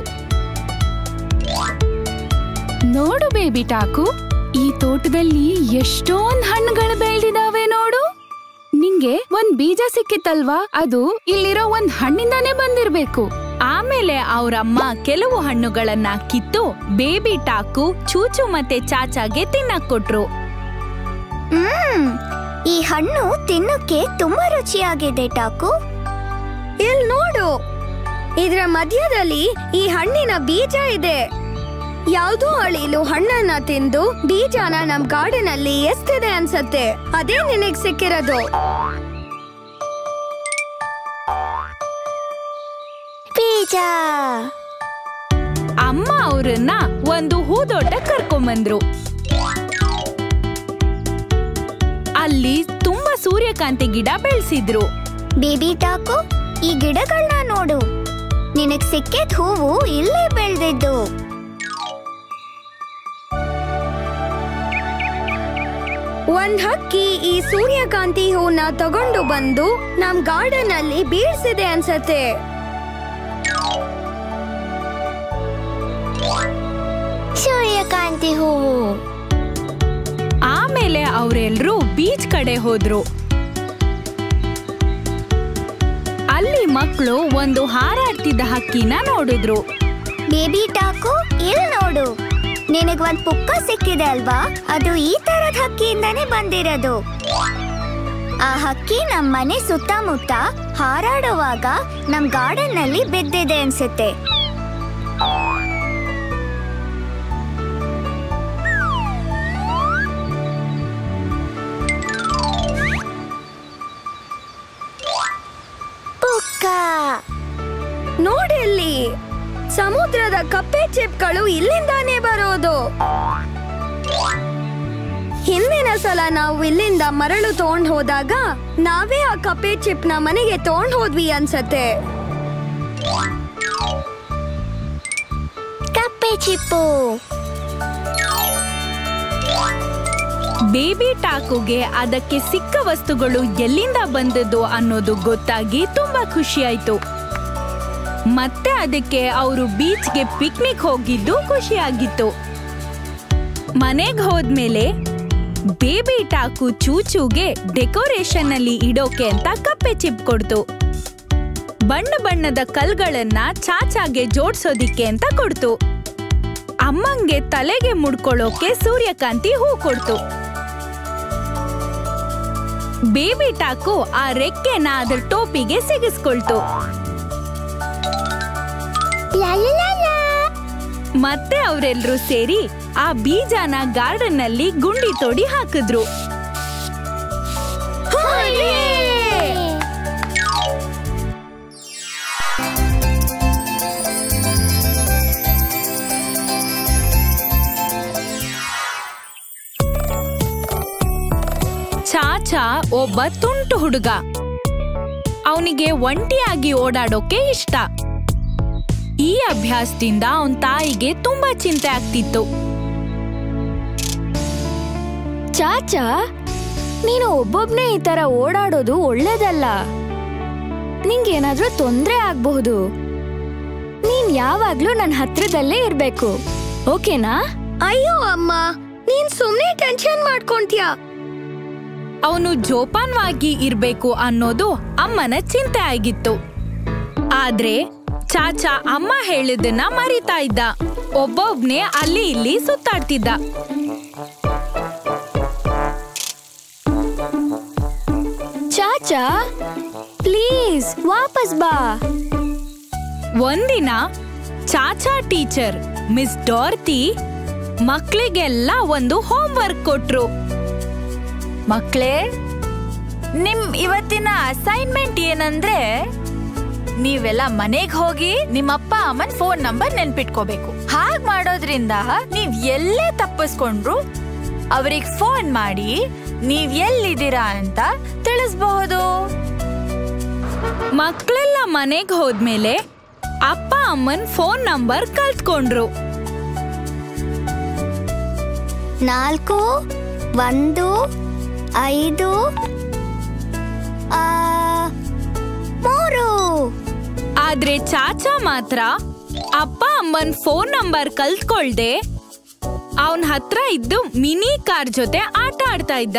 ನೋಡು ಬೇಬಿ ಟಾಕು ಈ ತೋಟದಲ್ಲಿ ಎಷ್ಟೊಂದ್ ಹಣ್ಣುಗಳು ಬೆಳ್ದಿದಾವೆ ನೋಡು ನಿಂಗೆ ಒಂದ್ ಬೀಜ ಸಿಕ್ಕಿತ್ತಲ್ವಾ ಅದು ಇಲ್ಲಿರೋ ಒಂದ್ ಹಣ್ಣಿಂದಾನೇ ಬಂದಿರ್ಬೇಕು ಆಮೇಲೆ ಅವ್ರಮ್ಮ ಕೆಲವು ಹಣ್ಣುಗಳನ್ನ ಕಿತ್ತು ಬೇಬಿ ಟಾಕು ಚೂಚು ಮತ್ತೆ ಚಾಚಾಗೆ ತಿನ್ನಕ್ ಕೊಟ್ರು ಹ್ಮ್ ಈ ಹಣ್ಣು ತಿನ್ನಕ್ಕೆ ತುಂಬಾ ರುಚಿಯಾಗಿದೆ ಟಾಕು ಇಲ್ ನೋಡು ಇದ್ರ ಮಧ್ಯದಲ್ಲಿ ಈ ಹಣ್ಣಿನ ಬೀಜ ಇದೆ ಯಾವ್ದೋ ಅಳಿಲು ಹಣ್ಣನ್ನ ತಿಂದು ಬೀಜನ ನಮ್ ಗಾರ್ಡನ್ ಅಲ್ಲಿ ಎಸ್ತಿದೆ ಅನ್ಸತ್ತೆ ಅದೇ ನಿನಗ್ ಸಿಕ್ಕಿರೋದು ಬೀಜ ಅಮ್ಮ ಅವ್ರನ್ನ ಒಂದು ಹೂದೋಟ ಕರ್ಕೊಂಬಂದ್ರು ಅಲ್ಲಿ ತುಂಬಾ ಸೂರ್ಯಕಾಂತಿ ಗಿಡ ಬೆಳೆಸಿದ್ರು ಬೇಬಿ ಟಾಕು ಈ ಗಿಡಗಳನ್ನ ನೋಡು ನಿನಗ್ ಸಿಕ್ಕಿದ ಹೂವು ಇಲ್ಲೇ ಬೆಳೆದಿದ್ದು ಒಂದ್ ಹಕ್ಕಿ ಈ ಸೂರ್ಯಕಾಂತಿ ಹೂನ ತಗೊಂಡು ಬಂದು ನಮ್ ಗಾರ್ಡನ್ ಅಲ್ಲಿ ಬೀಳ್ಸಿದೆ ಅನ್ಸತ್ತೆ ಸೂರ್ಯಕಾಂತಿ ಹೂವು ಆಮೇಲೆ ಅವರೆಲ್ಲರೂ ಬೀಚ್ ಕಡೆ ಹೋದ್ರು ಅಲ್ಲಿ ಮಕ್ಕಳು ಒಂದು ಹಾರಾಡ್ತಿದ್ದ ಹಕ್ಕಿನ ನೋಡಿದ್ರು ಬೇಬಿ ಟಾಕು ಇಲ್ಲಿ ನೋಡು ನಿನಗ್ ಒಂದ್ ಪುಕ್ಕ ಸಿಕ್ಕಿದೆ ಅಲ್ವಾ ಅದು ಈ ತರದ ಹಕ್ಕಿಯಿಂದಾನೇ ಬಂದಿರೋದು ಆ ಹಕ್ಕಿ ನಮ್ ಮನೆ ಸುತ್ತಮುತ್ತ ಹಾರಾಡುವಾಗ ನಮ್ ಗಾರ್ಡನ್ ನಲ್ಲಿ ಬಿದ್ದಿದೆ ಅನ್ಸುತ್ತೆ ಪುಕ್ಕ ನೋಡಿ ಅಲ್ಲಿ ಸಮುದ್ರದ ಕಪ್ಪೆ ಚಿಪ್ಗಳು ಇಲ್ಲಿಂದಾನೇ ಬರೋದು ಹಿಂದಿನ ಸಲ ನಾವು ಇಲ್ಲಿಂದ ಮರಳು ತಗೊಂಡ್ ಹೋದಾಗ ನಾವೇ ಆ ಕಪ್ಪೆ ಚಿಪ್ನ ಮನೆಗೆ ತಗೊಂಡ್ ಹೋದ್ವಿ ಅನ್ಸತ್ತೆ ಕಪ್ಪೆ ಚಿಪ್ಪು ಬೇಬಿ ಟಾಕುಗೆ ಅದಕ್ಕೆ ಸಿಕ್ಕ ವಸ್ತುಗಳು ಎಲ್ಲಿಂದ ಬಂದದ್ದು ಅನ್ನೋದು ಗೊತ್ತಾಗಿ ತುಂಬಾ ಖುಷಿಯಾಯ್ತು ಮತ್ತೆ ಅದಕ್ಕೆ ಅವರು ಬೀಚ್ಗೆ ಪಿಕ್ನಿಕ್ ಹೋಗಿದ್ದು ಖುಷಿಯಾಗಿತ್ತು ಮನೆಗ್ ಹೋದ್ಮೇಲೆ ಬೇಬಿ ಟಾಕು ಚೂಚೂಗೆ ಡೆಕೋರೇಷನ್ ಅಲ್ಲಿ ಇಡೋಕೆ ಅಂತ ಕಪ್ಪೆ ಚಿಪ್ ಕೊಡ್ತು ಬಣ್ಣ ಬಣ್ಣದ ಕಲ್ಗಳನ್ನ ಚಾಚಾಗೆ ಜೋಡ್ಸೋದಿಕ್ಕೆ ಅಂತ ಕೊಡ್ತು ಅಮ್ಮಂಗೆ ತಲೆಗೆ ಮುಡ್ಕೊಳ್ಳೋಕೆ ಸೂರ್ಯಕಾಂತಿ ಹೂ ಕೊಡ್ತು ಬೇಬಿ ಟಾಕು ಆ ರೆಕ್ಕೆನ ಅದ್ರ ಟೋಪಿಗೆ ಸಿಗಿಸ್ಕೊಳ್ತು ಮತ್ತೆ ಅವರೆಲ್ಲರೂ ಸೇರಿ ಆ ಬೀಜನ ಗಾರ್ಡನ್ ನಲ್ಲಿ ಗುಂಡಿ ತೋಡಿ ಹಾಕಿದ್ರು ಚಾಚಾ ಒಬ್ಬ ತುಂಟು ಹುಡುಗ ಅವನಿಗೆ ಒಂಟಿಯಾಗಿ ಓಡಾಡೋಕೆ ಇಷ್ಟ ಈ ಅಭ್ಯಾಸದಿಂದ ಅವನ್ ತಾಯಿಗೆ ತುಂಬಾ ಚಿಂತೆ ಆಗ್ತಿತ್ತು ಚಾಚಾ ನೀನು ಒಬ್ಬೊಬ್ನೇ ಈ ತರ ಓಡಾಡೋದು ಒಳ್ಳೇದಲ್ಲ ನಿಂಗೇನಾದ್ರೂ ತೊಂದ್ರೆ ಆಗ್ಬಹುದು ನೀನ್ ಯಾವಾಗ್ಲೂ ನನ್ನ ಹತ್ರದಲ್ಲೇ ಇರ್ಬೇಕು ಓಕೆನಾ ಅಯ್ಯೋ ಅಮ್ಮ ನೀನ್ ಸುಮ್ನೆ ಟೆನ್ಷನ್ ಮಾಡ್ಕೊಂತ್ಯಾ ಅವನು ಜೋಪಾನವಾಗಿ ಇರ್ಬೇಕು ಅನ್ನೋದು ಅಮ್ಮನ ಚಿಂತೆ ಆಗಿತ್ತು ಆದ್ರೆ ಚಾಚಾ ಅಮ್ಮ ಹೇಳಿದ್ದನ್ನ ಮರಿತಾ ಇದ್ದ ಒಬ್ಬೊಬ್ನೇ ಅಲ್ಲಿ ಇಲ್ಲಿ ಸುತ್ತಾಡ್ತಿದ್ದ ಚಾಚಾ ಪ್ಲೀಸ್ ವಾಪಸ್ ಬಾ ಒಂದಿನ ಚಾಚಾ ಟೀಚರ್ ಮಿಸ್ ಡಾರ್ತಿ ಮಕ್ಳಿಗೆಲ್ಲ ಒಂದು ಹೋಮ್ ವರ್ಕ್ ಕೊಟ್ರು ಮಕ್ಳೇ ನಿಮ್ ಇವತ್ತಿನ ಅಸೈನ್ಮೆಂಟ್ ಏನಂದ್ರೆ ನೀವೆಲ್ಲ ಮನೆಗ್ ಹೋಗಿ ನಿಮ್ಮಪ್ಪ ಅಮ್ಮನ್ ಫೋನ್ ನಂಬರ್ ನೆನ್ಪಿಟ್ಕೋಬೇಕು ಹಾಗ್ ಮಾಡೋದ್ರಿಂದ ನೀವ್ ಎಲ್ಲೇ ತಪ್ಪಿಸ್ಕೊಂಡ್ರು ಅವ್ರಿಗೆ ಫೋನ್ ಮಾಡಿ ನೀವ್ ಎಲ್ಲಿದ್ದೀರಾ ಅಂತ ತಿಳಿಸ್ಬಹುದು ಮಕ್ಳೆಲ್ಲ ಮನೆಗ್ ಹೋದ್ಮೇಲೆ ಅಪ್ಪ ಅಮ್ಮನ್ ಫೋನ್ ನಂಬರ್ ಕಲ್ತ್ಕೊಂಡ್ರು ನಾಲ್ಕು ಒಂದು ಐದು ಆ, ಮೂರು ಆದ್ರೆ ಚಾಚಾ ಮಾತ್ರ ಅಪ್ಪ ಅಮ್ಮನ್ ಫೋನ್ ನಂಬರ್ ಕಲ್ತ್ಕೊಳ್ದೆ ಅವನ್ ಹತ್ರ ಇದ್ದು ಮಿನಿ ಕಾರ್ ಜೊತೆ ಆಟ ಆಡ್ತಾ ಇದ್ದ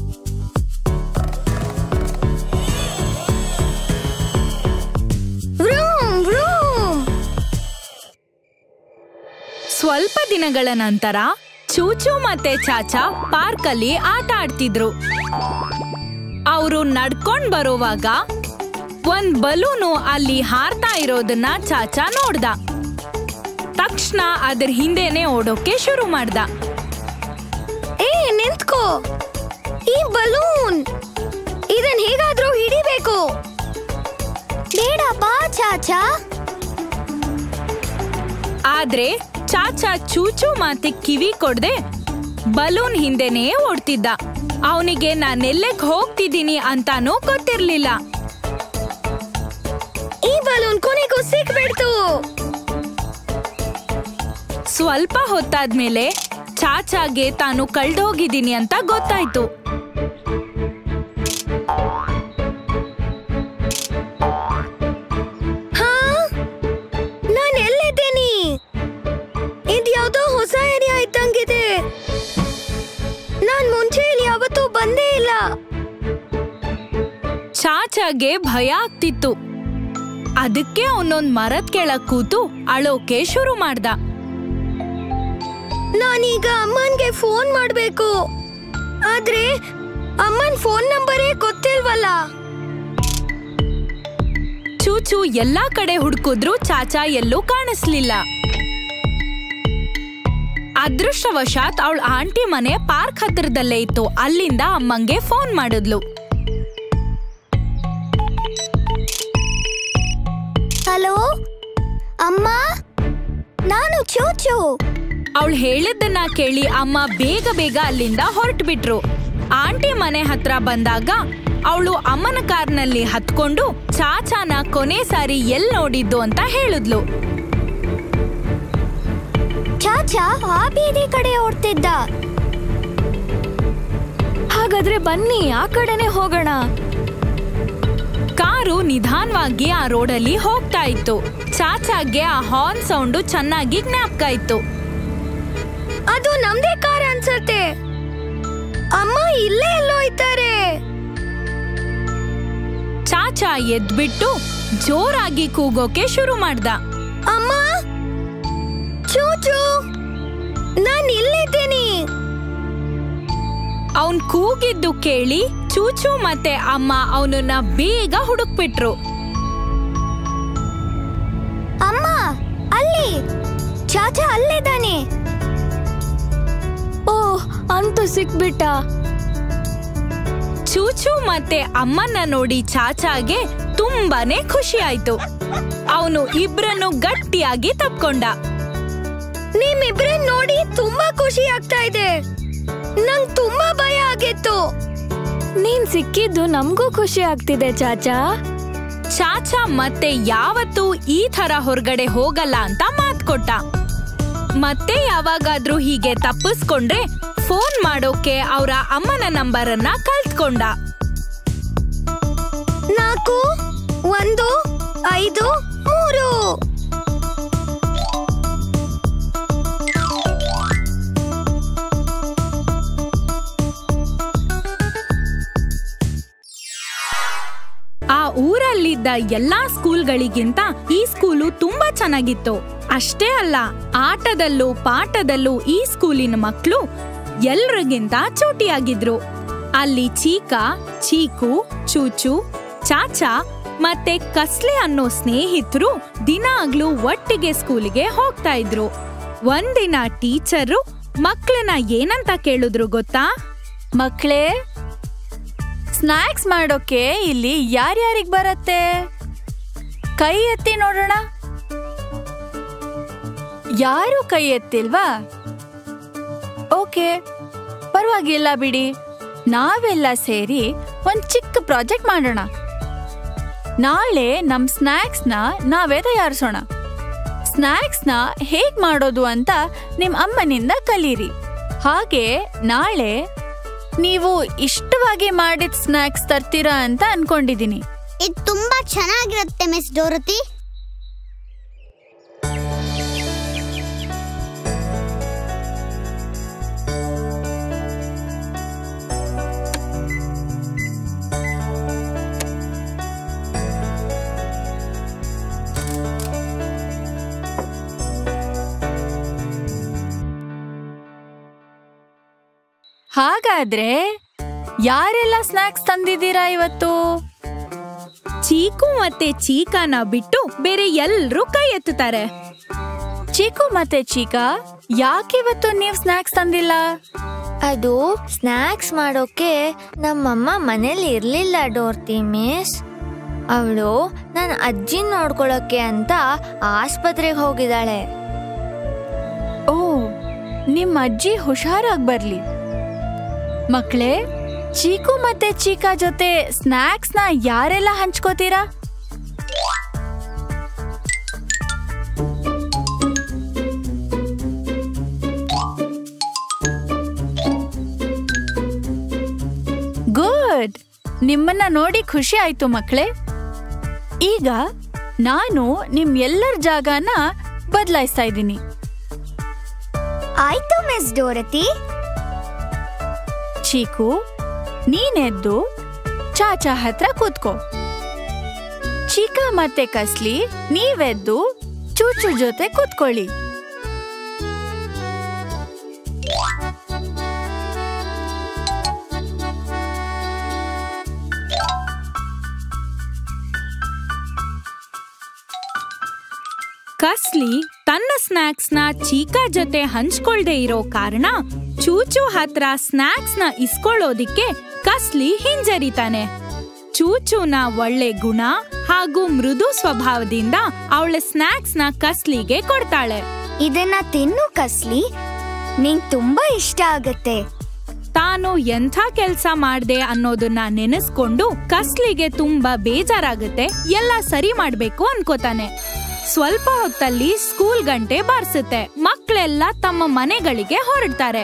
ವ್ರೂಮ್ ವ್ರೂಮ್ ಸ್ವಲ್ಪ ದಿನಗಳ ನಂತರ ಚೂಚು ಮತ್ತೆ ಚಾಚಾ ಪಾರ್ಕ್ ಅಲ್ಲಿ ಆಟ ಆಡ್ತಿದ್ರು ಅವರು ನಡ್ಕೊಂಡ್ ಬರುವಾಗ ಒಂದ್ ಬಲೂನು ಅಲ್ಲಿ ಹಾರ್ತಾ ಇರೋದನ್ನ ಚಾಚಾ ನೋಡ್ದ ತಕ್ಷಣ ಅದ್ರ ಹಿಂದೆನೆ ಓಡೋಕೆ ಶುರು ಮಾಡ್ದ ಏ ನಿಂತ್ಕೋ ಈ ಬಲೂನ್ ಇದನ್ ಹೇಗಾದ್ರೂ ಹಿಡಿಬೇಕು ಬೇಡ ಬಾ ಚಾಚಾ ಆದ್ರೆ ಚಾಚಾ ಚೂಚು ಮಾತಿಗ್ ಕಿವಿ ಕೊಡ್ದೆ ಬಲೂನ್ ಹಿಂದೆನೇ ಓಡ್ತಿದ್ದ ಅವನಿಗೆ ನಾನೆಲ್ಲೆಗ್ ಹೋಗ್ತಿದ್ದೀನಿ ಅಂತಾನೂ ಗೊತ್ತಿರ್ಲಿಲ್ಲ ಈ ಬಲೂನ್ ಕೊನೆಗೂ ಸಿಕ್ಬಿಡ್ತು ಸ್ವಲ್ಪ ಹೊತ್ತಾದ್ಮೇಲೆ ಚಾಚಾಗೆ ತಾನು ಕಳ್ದೋಗಿದ್ದೀನಿ ಅಂತ ಗೊತ್ತಾಯ್ತು ಹಾ ನಾನ್ ಎಲ್ಲಿದ್ದೀನಿ ಇದ್ಯಾವ್ದೋ ಹೊಸ ಏರಿಯಾ ಇದ್ದಂಗಿದೆ ನಾನ್ ಚಾಚಾಗೆ ಭಯ ಆಗ್ತಿತ್ತು ಅದಕ್ಕೆ ಅವನೊಂದ್ ಮರದ್ ಕೆಳಗ್ ಕೂತು ಅಳೋಕೆ ಶುರು ಮಾಡ್ದ ನಾನೀಗ ಅಮ್ಮನ್ಗೆ ಫೋನ್ ಮಾಡ್ಬೇಕು ಆದ್ರೆ ಅಮ್ಮನ್ ಫೋನ್ ನಂಬರೇ ಗೊತ್ತಿಲ್ವಲ್ಲ ಚೂಚು ಎಲ್ಲಾ ಕಡೆ ಹುಡುಕಿದ್ರು ಚಾಚಾ ಎಲ್ಲೂ ಕಾಣಿಸ್ಲಿಲ್ಲ ಅದೃಷ್ಟವಶಾತ್ ಅವಳ ಆಂಟಿ ಮನೆ ಪಾರ್ಕ್ ಹತ್ರದಲ್ಲೇ ಇತ್ತು ಅಲ್ಲಿಂದ ಅಮ್ಮಂಗೆ ಫೋನ್ ಮಾಡಿದ್ಲು ಹಲೋ ಅಮ್ಮ ನಾನು ಚೂಚು ಅವಳು ಹೇಳಿದ್ದನ್ನ ಕೇಳಿ ಅಮ್ಮ ಬೇಗ ಬೇಗ ಅಲ್ಲಿಂದ ಹೊರಟು ಬಿಟ್ರು ಆಂಟಿ ಮನೆ ಹತ್ರ ಬಂದಾಗ ಅವಳು ಅಮ್ಮನ ಕಾರ್ನಲ್ಲಿ ಹತ್ಕೊಂಡು ಚಾಚಾನ ಕೊನೆ ಸಾರಿ ಎಲ್ ನೋಡಿದ್ದು ಅಂತ ಹೇಳಿದ್ಲು ಚಾಚಾ ಆ ಬೀದಿ ಕಡೆ ಓಡ್ತಿದ್ದ ಹಾಗಾದ್ರೆ ಬನ್ನಿ ಆ ಕಡೆನೆ ಹೋಗೋಣ ಕಾರು ನಿಧಾನವಾಗಿ ಆ ರೋಡಲ್ಲಿ ಹೋಗ್ತಾ ಇತ್ತು ಚಾಚಾಗೆ ಆ ಹಾರ್ನ್ ಸೌಂಡು ಚೆನ್ನಾಗಿ ಜ್ಞಾಪಕ ಇತ್ತು ಅದು ನಮ್ದೇ ಕಾರ್ ಅನ್ಸತ್ತೆ ಅಮ್ಮ ಇಲ್ಲೇ ಎಲ್ಲೋ ಇದ್ದಾರೆ ಚಾಚಾ ಎದ್ಬಿಟ್ಟು ಜೋರಾಗಿ ಕೂಗೋಕೆ ಶುರು ಮಾಡ್ದ ಅಮ್ಮ ಚೂಚು ನಾನ್ ಇಲ್ಲಿದ್ದೀನಿ ಅವನ್ ಕೂಗಿದ್ದು ಕೇಳಿ ಚೂಚು ಮತ್ತೆ ಅಮ್ಮ ಅವನನ್ನ ಬೇಗ ಹುಡುಕ್ಬಿಟ್ರು ಅಮ್ಮ ಅಲ್ಲಿ ಚಾಚಾ ಅಲ್ಲಿದ್ದಾನೆ ಓ ಅಂತೂ ಸಿಕ್ಬಿಟ್ಟ ಚೂಚು ಮತ್ತೆ ಅಮ್ಮನ್ನ ನೋಡಿ ಚಾಚಾಗೆ ತುಂಬಾನೇ ಖುಷಿ ಆಯ್ತು ಅವನು ಇಬ್ರನ್ನು ಗಟ್ಟಿಯಾಗಿ ತಪ್ಕೊಂಡ ನಿಮ್ಮಿಬ್ರನ್ ನೋಡಿ ತುಂಬಾ ಖುಷಿ ಆಗ್ತಾ ಇದೆ ನಂಗ್ ತುಂಬಾ ಭಯ ಆಗಿತ್ತು ನೀನ್ ಸಿಕ್ಕಿದ್ದು ನಮಗೂ ಖುಷಿ ಆಗ್ತಿದೆ ಚಾಚಾ ಚಾಚಾ ಮತ್ತೆ ಯಾವತ್ತೂ ಈ ತರ ಹೊರಗಡೆ ಹೋಗಲ್ಲ ಅಂತ ಮಾತ್ ಕೊಟ್ಟ ಮತ್ತೆ ಯಾವಾಗಾದ್ರೂ ಹೀಗೆ ತಪ್ಪಿಸ್ಕೊಂಡ್ರೆ ಫೋನ್ ಮಾಡೋಕೆ ಅವರ ಅಮ್ಮನ ನಂಬರನ್ನ ಕಲ್ತ್ಕೊಂಡ ನಾಲ್ಕು ಒಂದು ಐದು ಮೂರು ಆ ಊರಲ್ಲಿದ್ದ ಎಲ್ಲಾ ಸ್ಕೂಲ್ಗಳಿಗಿಂತ ಈ ಸ್ಕೂಲು ತುಂಬಾ ಚೆನ್ನಾಗಿತ್ತು ಅಷ್ಟೇ ಅಲ್ಲ ಆಟದಲ್ಲೂ ಪಾಠದಲ್ಲೂ ಈ ಸ್ಕೂಲಿನ ಮಕ್ಕಳು ಎಲ್ರಿಗಿಂತ ಚೂಟಿಯಾಗಿದ್ರು ಅಲ್ಲಿ ಚೀಕಾ ಚೀಕು ಚೂಚು ಚಾಚಾ ಮತ್ತೆ ಕಸ್ಲೆ ಅನ್ನೋ ಸ್ನೇಹಿತರು ದಿನಾಗ್ಲೂ ಒಟ್ಟಿಗೆ ಸ್ಕೂಲಿಗೆ ಹೋಗ್ತಾ ಇದ್ರು ಒಂದಿನ ಟೀಚರು ಮಕ್ಕಳನ್ನ ಏನಂತ ಕೇಳಿದ್ರು ಗೊತ್ತಾ ಮಕ್ಳೇ ಸ್ನ್ಯಾಕ್ಸ್ ಮಾಡೋಕೆ ಇಲ್ಲಿ ಯಾರ್ಯಾರಿಗ್ ಬರತ್ತೆ ಕೈ ಎತ್ತಿ ನೋಡೋಣ ಯಾರು ಕೈ ಎತ್ತಿಲ್ವಾ ಓಕೆ ಪರವಾಗಿಲ್ಲ ಬಿಡಿ ನಾವೆಲ್ಲ ಸೇರಿ ಒಂದ್ ಚಿಕ್ಕ ಪ್ರಾಜೆಕ್ಟ್ ಮಾಡೋಣ ನಾಳೆ ನಮ್ ಸ್ನ್ಯಾಕ್ಸ್ನ ನಾವೇ ತಯಾರಿಸೋಣ ಸ್ನ್ಯಾಕ್ಸ್ನ ಹೇಗ್ ಮಾಡೋದು ಅಂತ ನಿಮ್ ಅಮ್ಮನಿಂದ ಕಲೀರಿ ಹಾಗೆ ನಾಳೆ ನೀವು ಇಷ್ಟವಾಗಿ ಮಾಡಿದ ಸ್ನ್ಯಾಕ್ಸ್ ತರ್ತೀರಾ ಅಂತ ಅನ್ಕೊಂಡಿದೀನಿ ಇದು ತುಂಬಾ ಚೆನ್ನಾಗಿರುತ್ತೆ ಮಿಸ್ ಡೋರತಿ ಹಾಗಾದ್ರೆ ಯಾರೆಲ್ಲ ಸ್ನ್ಯಾಕ್ಸ್ ತಂದಿದ್ದೀರಾ ಇವತ್ತು ಚೀಕು ಮತ್ತೆ ಚೀಕಾನ ಬಿಟ್ಟು ಬೇರೆ ಎಲ್ರೂ ಕೈ ಎತ್ತುತ್ತಾರೆ ಚೀಕು ಮತ್ತೆ ಚೀಕಾ ಯಾಕಿವತ್ತು ನೀವು ಸ್ನ್ಯಾಕ್ಸ್ ತಂದಿಲ್ಲ ಅದು ಸ್ನ್ಯಾಕ್ಸ್ ಮಾಡೋಕೆ ನಮ್ಮಮ್ಮ ಮನೇಲಿ ಇರ್ಲಿಲ್ಲ ಡೋರ್ತಿ ಮಿಸ್ ಅವಳು ನನ್ನ ಅಜ್ಜಿ ನೋಡ್ಕೊಳಕ್ಕೆ ಅಂತ ಆಸ್ಪತ್ರೆಗೆ ಹೋಗಿದ್ದಾಳೆ ಓ ನಿಮ್ಮ ಅಜ್ಜಿ ಹುಷಾರಾಗಿ ಬರ್ಲಿ ಮಕ್ಳೇ ಚೀಕು ಮತ್ತೆ ಚೀಕಾ ಜೊತೆ ಸ್ನ್ಯಾಕ್ಸ್ನ ಯಾರೆಲ್ಲ ಹಂಚ್ಕೋತೀರಾ ಗುಡ್ ನಿಮ್ಮನ್ನ ನೋಡಿ ಖುಷಿ ಆಯ್ತು ಮಕ್ಳೇ ಈಗ ನಾನು ನಿಮ್ ಎಲ್ಲರ ಜಾಗನ ಬದಲಾಯಿಸ್ತಾ ಇದ್ದೀನಿ ಆಯ್ತು ಮಿಸ್ ಡೋರತಿ ಚೀಕು ನೀನೆದ್ದು ಚಾಚಾ ಹತ್ರ ಕೂತ್ಕೋ ಚಿಕ್ಕ ಮತ್ತೆ ಕಸ್ಲಿ ನೀವೆದ್ದು ಚೂಚು ಜೊತೆ ಕೂತ್ಕೊಳ್ಳಿ ಕಸ್ಲಿ ತನ್ನ ಸ್ನಾಕ್ಸ್ ನ ಚೀಕಾ ಜೊತೆ ಹಂಚ್ಕೊಳ್ದೆ ಇರೋ ಕಾರಣ ಚೂಚು ಹತ್ರ ಸ್ನಾಕ್ಸ್ ನ ಇಸ್ಕೊಳ್ಳೋದಿಕ್ಕೆ ಕಸ್ಲಿ ಹಿಂಜರಿತಾನೆ ಚೂಚುನ ಒಳ್ಳೆ ಗುಣ ಹಾಗೂ ಮೃದು ಸ್ವಭಾವದಿಂದ ಅವಳ ಸ್ನಾಕ್ಸ್ ನ ಕಸ್ಲಿಗೆ ಕೊಡ್ತಾಳೆ ಇದನ್ನ ತಿನ್ನು ಕಸ್ಲಿ ನಿಂಗ್ ತುಂಬಾ ಇಷ್ಟ ಆಗತ್ತೆ ತಾನು ಎಂಥ ಕೆಲ್ಸ ಮಾಡ್ದೆ ಅನ್ನೋದನ್ನ ನೆನೆಸ್ಕೊಂಡು ಕಸ್ಲಿಗೆ ತುಂಬಾ ಬೇಜಾರಾಗುತ್ತೆ ಎಲ್ಲ ಸರಿ ಮಾಡ್ಬೇಕು ಅನ್ಕೋತಾನೆ ಸ್ವಲ್ಪ ಹೊತ್ತಲ್ಲಿ ಸ್ಕೂಲ್ ಗಂಟೆ ಬಾರ್ಸುತ್ತೆ ಮಕ್ಳೆಲ್ಲ ತಮ್ಮ ಮನೆಗಳಿಗೆ ಹೊರಡ್ತಾರೆ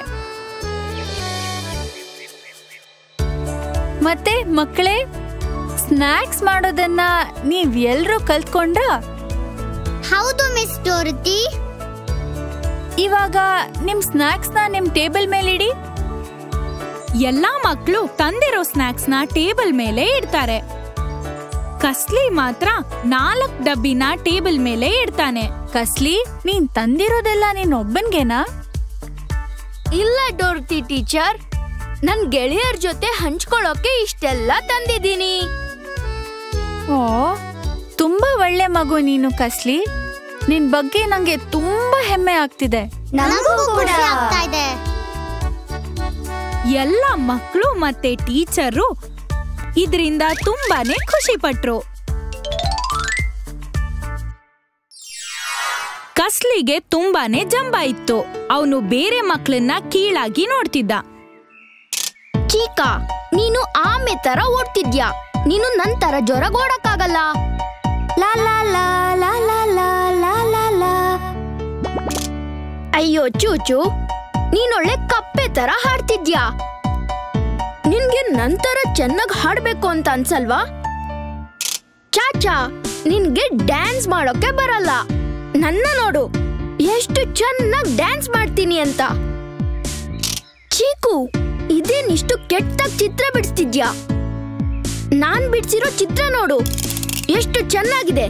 ಮತ್ತೆ ಮಕ್ಕಳೇ ಸ್ನಾಕ್ಸ್ ಮಾಡೋದನ್ನ ನೀವ್ ಎಲ್ರೂ ಕಲ್ತ್ಕೊಂಡ್ರಾ ಹೌದು ಮಿಸ್ ಡೋರತಿ ಇವಾಗ ನಿಮ್ ಸ್ನಾಕ್ಸ್ ನ ನಿಮ್ ಟೇಬಲ್ ಮೇಲಿಡಿ ಎಲ್ಲಾ ಮಕ್ಳು ತಂದಿರೋ ಸ್ನಾಕ್ಸ್ ನ ಟೇಬಲ್ ಮೇಲೆ ಇಡ್ತಾರೆ ಕಸ್ಲಿ ಮಾತ್ರ ನಾಲ್ಕ್ ಡಬ್ಬಿನ ಟೇಬಲ್ ಮೇಲೆ ಇಡ್ತಾನೆ ಕಸ್ಲಿ ನೀನ್ ತಂದಿರೋದೆಲ್ಲ ನೀನ್ ಒಬ್ಬನ್ಗೆನಾ ಇಲ್ಲ ಡೋರ್ತಿ ಟೀಚರ್ ನನ್ ಗೆಳೆಯರ್ ಜೊತೆ ಹಂಚ್ಕೊಳ್ಳೋಕೆ ಇಷ್ಟೆಲ್ಲ ತಂದಿದ್ದೀನಿ ಓ ತುಂಬಾ ಒಳ್ಳೆ ಮಗು ನೀನು ಕಸ್ಲಿ ನಿನ್ ಬಗ್ಗೆ ನಂಗೆ ತುಂಬಾ ಹೆಮ್ಮೆ ಆಗ್ತಿದೆ ನಮಗೂ ಕೂಡ ಆಗ್ತಾ ಇದೆ ಎಲ್ಲ ಮಕ್ಕಳು ಮತ್ತೆ ಟೀಚರು ಇದರಿಂದ ತುಂಬಾನೇ ಖುಷಿ ಪಟ್ರು ಕಸ್ಲಿಗೆ ತುಂಬಾನೇ ಜಂಬ ಇತ್ತು ಅವನು ಬೇರೆ ಮಕ್ಕಳನ್ನ ಕೀಳಾಗಿ ನೋಡ್ತಿದ್ದ ಚೀಕಾ ನೀನು ಆಮೆ ತರ ಓಡ್ತಿದ್ಯಾ ನೀನು ನನ್ ತರ ಜೊರಗೋಡಕ್ಕಾಗಲ್ಲ ಲಾ ಲಾ ಲಾ ಲಾ ಲಾ ಲಾ ಲಾ ಲಾ ಲಾ ಅಯ್ಯೋ ಚೂಚು ನೀನೊಳ್ಳೆ ಕಪ್ಪೆ ತರ ಹಾಡ್ತಿದ್ಯಾ ನಿನ್ಗೆ ನಂತರ ಚೆನ್ನಾಗ್ ಹಾಡ್ಬೇಕು ಅಂತ ಅನ್ಸಲ್ವಾ ಚಾಚಾ ನಿನ್ಗೆ ಡ್ಯಾನ್ಸ್ ಮಾಡೋಕೆ ಬರಲ್ಲ ನನ್ನ ನೋಡು ಎಷ್ಟು ಚೆನ್ನಾಗ್ ಡ್ಯಾನ್ಸ್ ಮಾಡ್ತೀನಿ ಅಂತ ಚೀಕು ಇದೇನಿಷ್ಟು ಕೆಟ್ಟಾಗ್ ಚಿತ್ರ ಬಿಡಿಸ್ತಿದ್ಯಾ ನಾನ್ ಬಿಡ್ಸಿರೋ ಚಿತ್ರ ನೋಡು ಎಷ್ಟು ಚೆನ್ನಾಗಿದೆ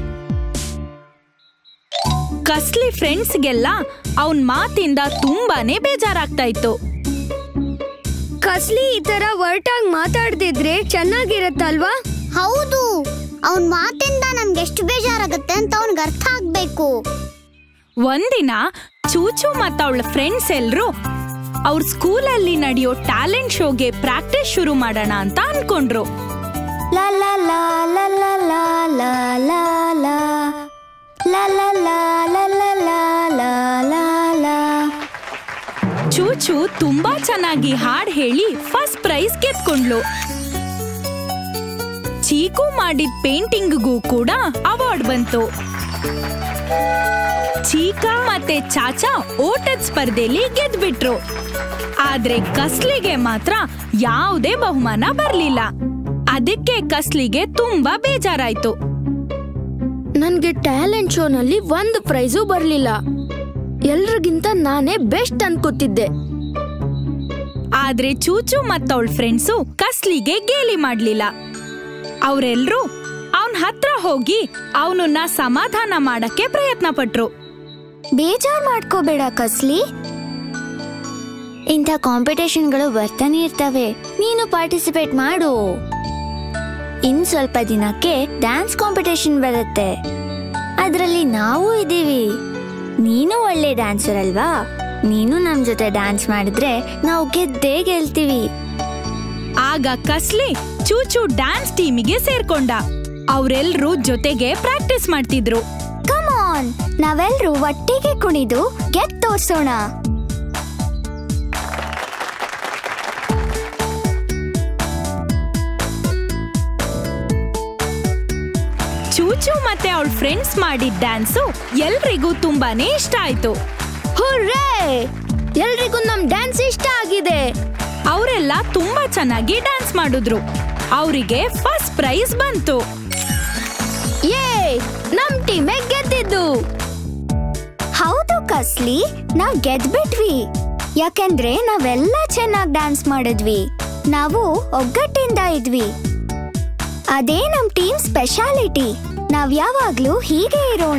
ಕಸ್ಲಿ ಫ್ರೆಂಡ್ಸ್ಗೆಲ್ಲ ಅವನ್ ಮಾತಿಂದ ತುಂಬಾನೇ ಬೇಜಾರಾಗ್ತಾ ಇತ್ತು ಕಸ್ಲಿ ಈ ತರ ಒರ್ಟಾಗಿ ಮಾತಾಡ್ದಿದ್ರೆ ಚೆನ್ನಾಗಿರತ್ತಲ್ವಾ ಹೌದು ಅವನ್ ಮಾತಿಂದ ನಮ್ಗೆ ಎಷ್ಟು ಬೇಜಾರಾಗತ್ತೆ ಅಂತ ಅವನ್ಗೆ ಅರ್ಥ ಆಗ್ಬೇಕು ಒಂದಿನ ಚೂಚು ಮತ್ತ ಅವಳ ಫ್ರೆಂಡ್ಸ್ ಎಲ್ರು ಅವ್ರ ಸ್ಕೂಲಲ್ಲಿ ನಡೆಯೋ ಟ್ಯಾಲೆಂಟ್ ಶೋಗೆ ಪ್ರಾಕ್ಟೀಸ್ ಶುರು ಮಾಡೋಣ ಅಂತ ಅನ್ಕೊಂಡ್ರು ಲಾ ಲಾ ಲಾ ಲಾ ಲಾ ಲಾ ಲಾ ಲಾ ಲಾ ಲಾ ಲಾ ಲಾ ಲಾ ಲಾ ಲಾ ಲಾ ಲಾ ಲಾ ಚೂಚು ತುಂಬಾ ಚೆನ್ನಾಗಿ ಹಾಡ್ ಹೇಳಿ ಫಸ್ಟ್ ಪ್ರೈಸ್ ಗೆದ್ಕೊಂಡ್ಲು ಚೀಕು ಮಾಡಿದ ಪೇಂಟಿಂಗ್ಗೂ ಕೂಡ ಅವಾರ್ಡ್ ಬಂತು ಚೀಕಾ ಮತ್ತೆ ಚಾಚಾ ಓಟದ ಸ್ಪರ್ಧೆಲಿ ಗೆದ್ಬಿಟ್ರು ಆದ್ರೆ ಕಸ್ಲಿಗೆ ಮಾತ್ರ ಯಾವುದೇ ಬಹುಮಾನ ಬರ್ಲಿಲ್ಲ ಅದಕ್ಕೆ ಕಸ್ಲಿಗೆ ತುಂಬಾ ಬೇಜಾರಾಯ್ತು ನನ್ಗೆ ಟ್ಯಾಲೆಂಟ್ ಶೋನಲ್ಲಿ ಒಂದು ಪ್ರೈಸು ಬರ್ಲಿಲ್ಲ ಎಲ್ರಿಗಿಂತ ನಾನೇ ಬೆಸ್ಟ್ ಅನ್ಕೋತಿದ್ದೆ ಆದ್ರೆ ಚೂಚು ಮತ್ತವಳ ಫ್ರೆಂಡ್ಸು ಕಸ್ಲಿಗೆ ಗೇಲಿ ಮಾಡ್ಲಿಲ್ಲ ಅವರೆಲ್ರೂ ಅವನ್ ಹತ್ರ ಹೋಗಿ ಅವನನ್ನ ಸಮಾಧಾನ ಮಾಡಕ್ಕೆ ಪ್ರಯತ್ನ ಪಟ್ರು ಬೇಜಾರ್ ಮಾಡ್ಕೋಬೇಡ ಕಸ್ಲಿ ಇಂಥ ಕಾಂಪಿಟೇಷನ್ಗಳು ಬರ್ತಾನೆ ಇರ್ತವೆ ನೀನು ಪಾರ್ಟಿಸಿಪೇಟ್ ಮಾಡು ಇನ್ ಸ್ವಲ್ಪ ದಿನಕ್ಕೆ ಡ್ಯಾನ್ಸ್ ಕಾಂಪಿಟೇಷನ್ ಬರುತ್ತೆ ಅದರಲ್ಲಿ ನಾವು ಇದ್ದೀವಿ ನೀನು ಒಳ್ಳೆ ಡ್ಯಾನ್ಸರ್ ಅಲ್ವಾ ನೀನು ನಮ್ ಜೊತೆ ಡ್ಯಾನ್ಸ್ ಮಾಡಿದ್ರೆ ನಾವು ಗೆದ್ದೇ ಗೆಲ್ತೀವಿ ಆಗ ಕಸ್ಲಿ ಚೂಚು ಡ್ಯಾನ್ಸ್ ಟೀಮಿಗೆ ಸೇರ್ಕೊಂಡ ಅವರೆಲ್ರೂ ಜೊತೆಗೆ ಪ್ರಾಕ್ಟೀಸ್ ಮಾಡ್ತಿದ್ರು ಕಮಾನ್ ನಾವೆಲ್ಲರೂ ಒಟ್ಟಿಗೆ ಕುಣಿದು ಗೆದ್ ತೋರ್ಸೋಣ ಚೂಚು ಮತ್ತೆ ಅವಳ ಫ್ರೆಂಡ್ಸ್ ಮಾಡಿದ ಡ್ಯಾನ್ಸು ಎಲ್ರಿಗೂ ತುಂಬಾನೇ ಇಷ್ಟ ಆಯ್ತು ಹುರ್ರೇ ಎಲ್ರಿಗೂ ನಮ್ ಡ್ಯಾನ್ಸ್ ಇಷ್ಟ ಆಗಿದೆ ಅವರೆಲ್ಲ ತುಂಬಾ ಚೆನ್ನಾಗಿ ಡ್ಯಾನ್ಸ್ ಮಾಡಿದ್ರು ಅವರಿಗೆ ಫಸ್ಟ್ ಪ್ರೈಸ್ ಬಂತು ಏ ನಮ್ ಟೀಮೇ ಗೆದ್ದಿದ್ದು ಹೌದು ಕಸ್ಲಿ ನಾವ್ ಗೆದ್ಬಿಟ್ವಿ ಯಾಕೆಂದ್ರೆ ನಾವೆಲ್ಲ ಚೆನ್ನಾಗಿ ಡ್ಯಾನ್ಸ್ ಮಾಡಿದ್ವಿ ನಾವು ಒಗ್ಗಟ್ಟಿಂದ ಇದ್ವಿ ಅದೇ ನಮ್ ಟೀಮ್ ಸ್ಪೆಷಾಲಿಟಿ ನಾವ್ ಯಾವಾಗ್ಲೂ ಹೀಗೆ ಇರೋಣ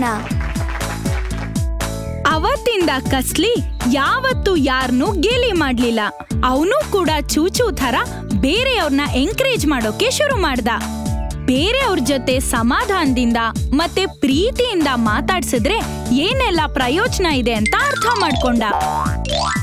ಅವತ್ತಿಂದ ಕಸ್ಲಿ ಯಾವತ್ತೂ ಯಾರನ್ನೂ ಗೇಲಿ ಮಾಡ್ಲಿಲ್ಲ ಅವನು ಕೂಡ ಚೂಚೂ ಥರ ಬೇರೆಯವ್ರನ್ನ ಎಂಕರೇಜ್ ಮಾಡೋಕೆ ಶುರು ಮಾಡ್ದ ಬೇರೆಯವ್ರ ಜೊತೆ ಸಮಾಧಾನದಿಂದ ಮತ್ತೆ ಪ್ರೀತಿಯಿಂದ ಮಾತಾಡ್ಸಿದ್ರೆ ಏನೆಲ್ಲ ಪ್ರಯೋಜನ ಇದೆ ಅಂತ ಅರ್ಥ ಮಾಡ್ಕೊಂಡ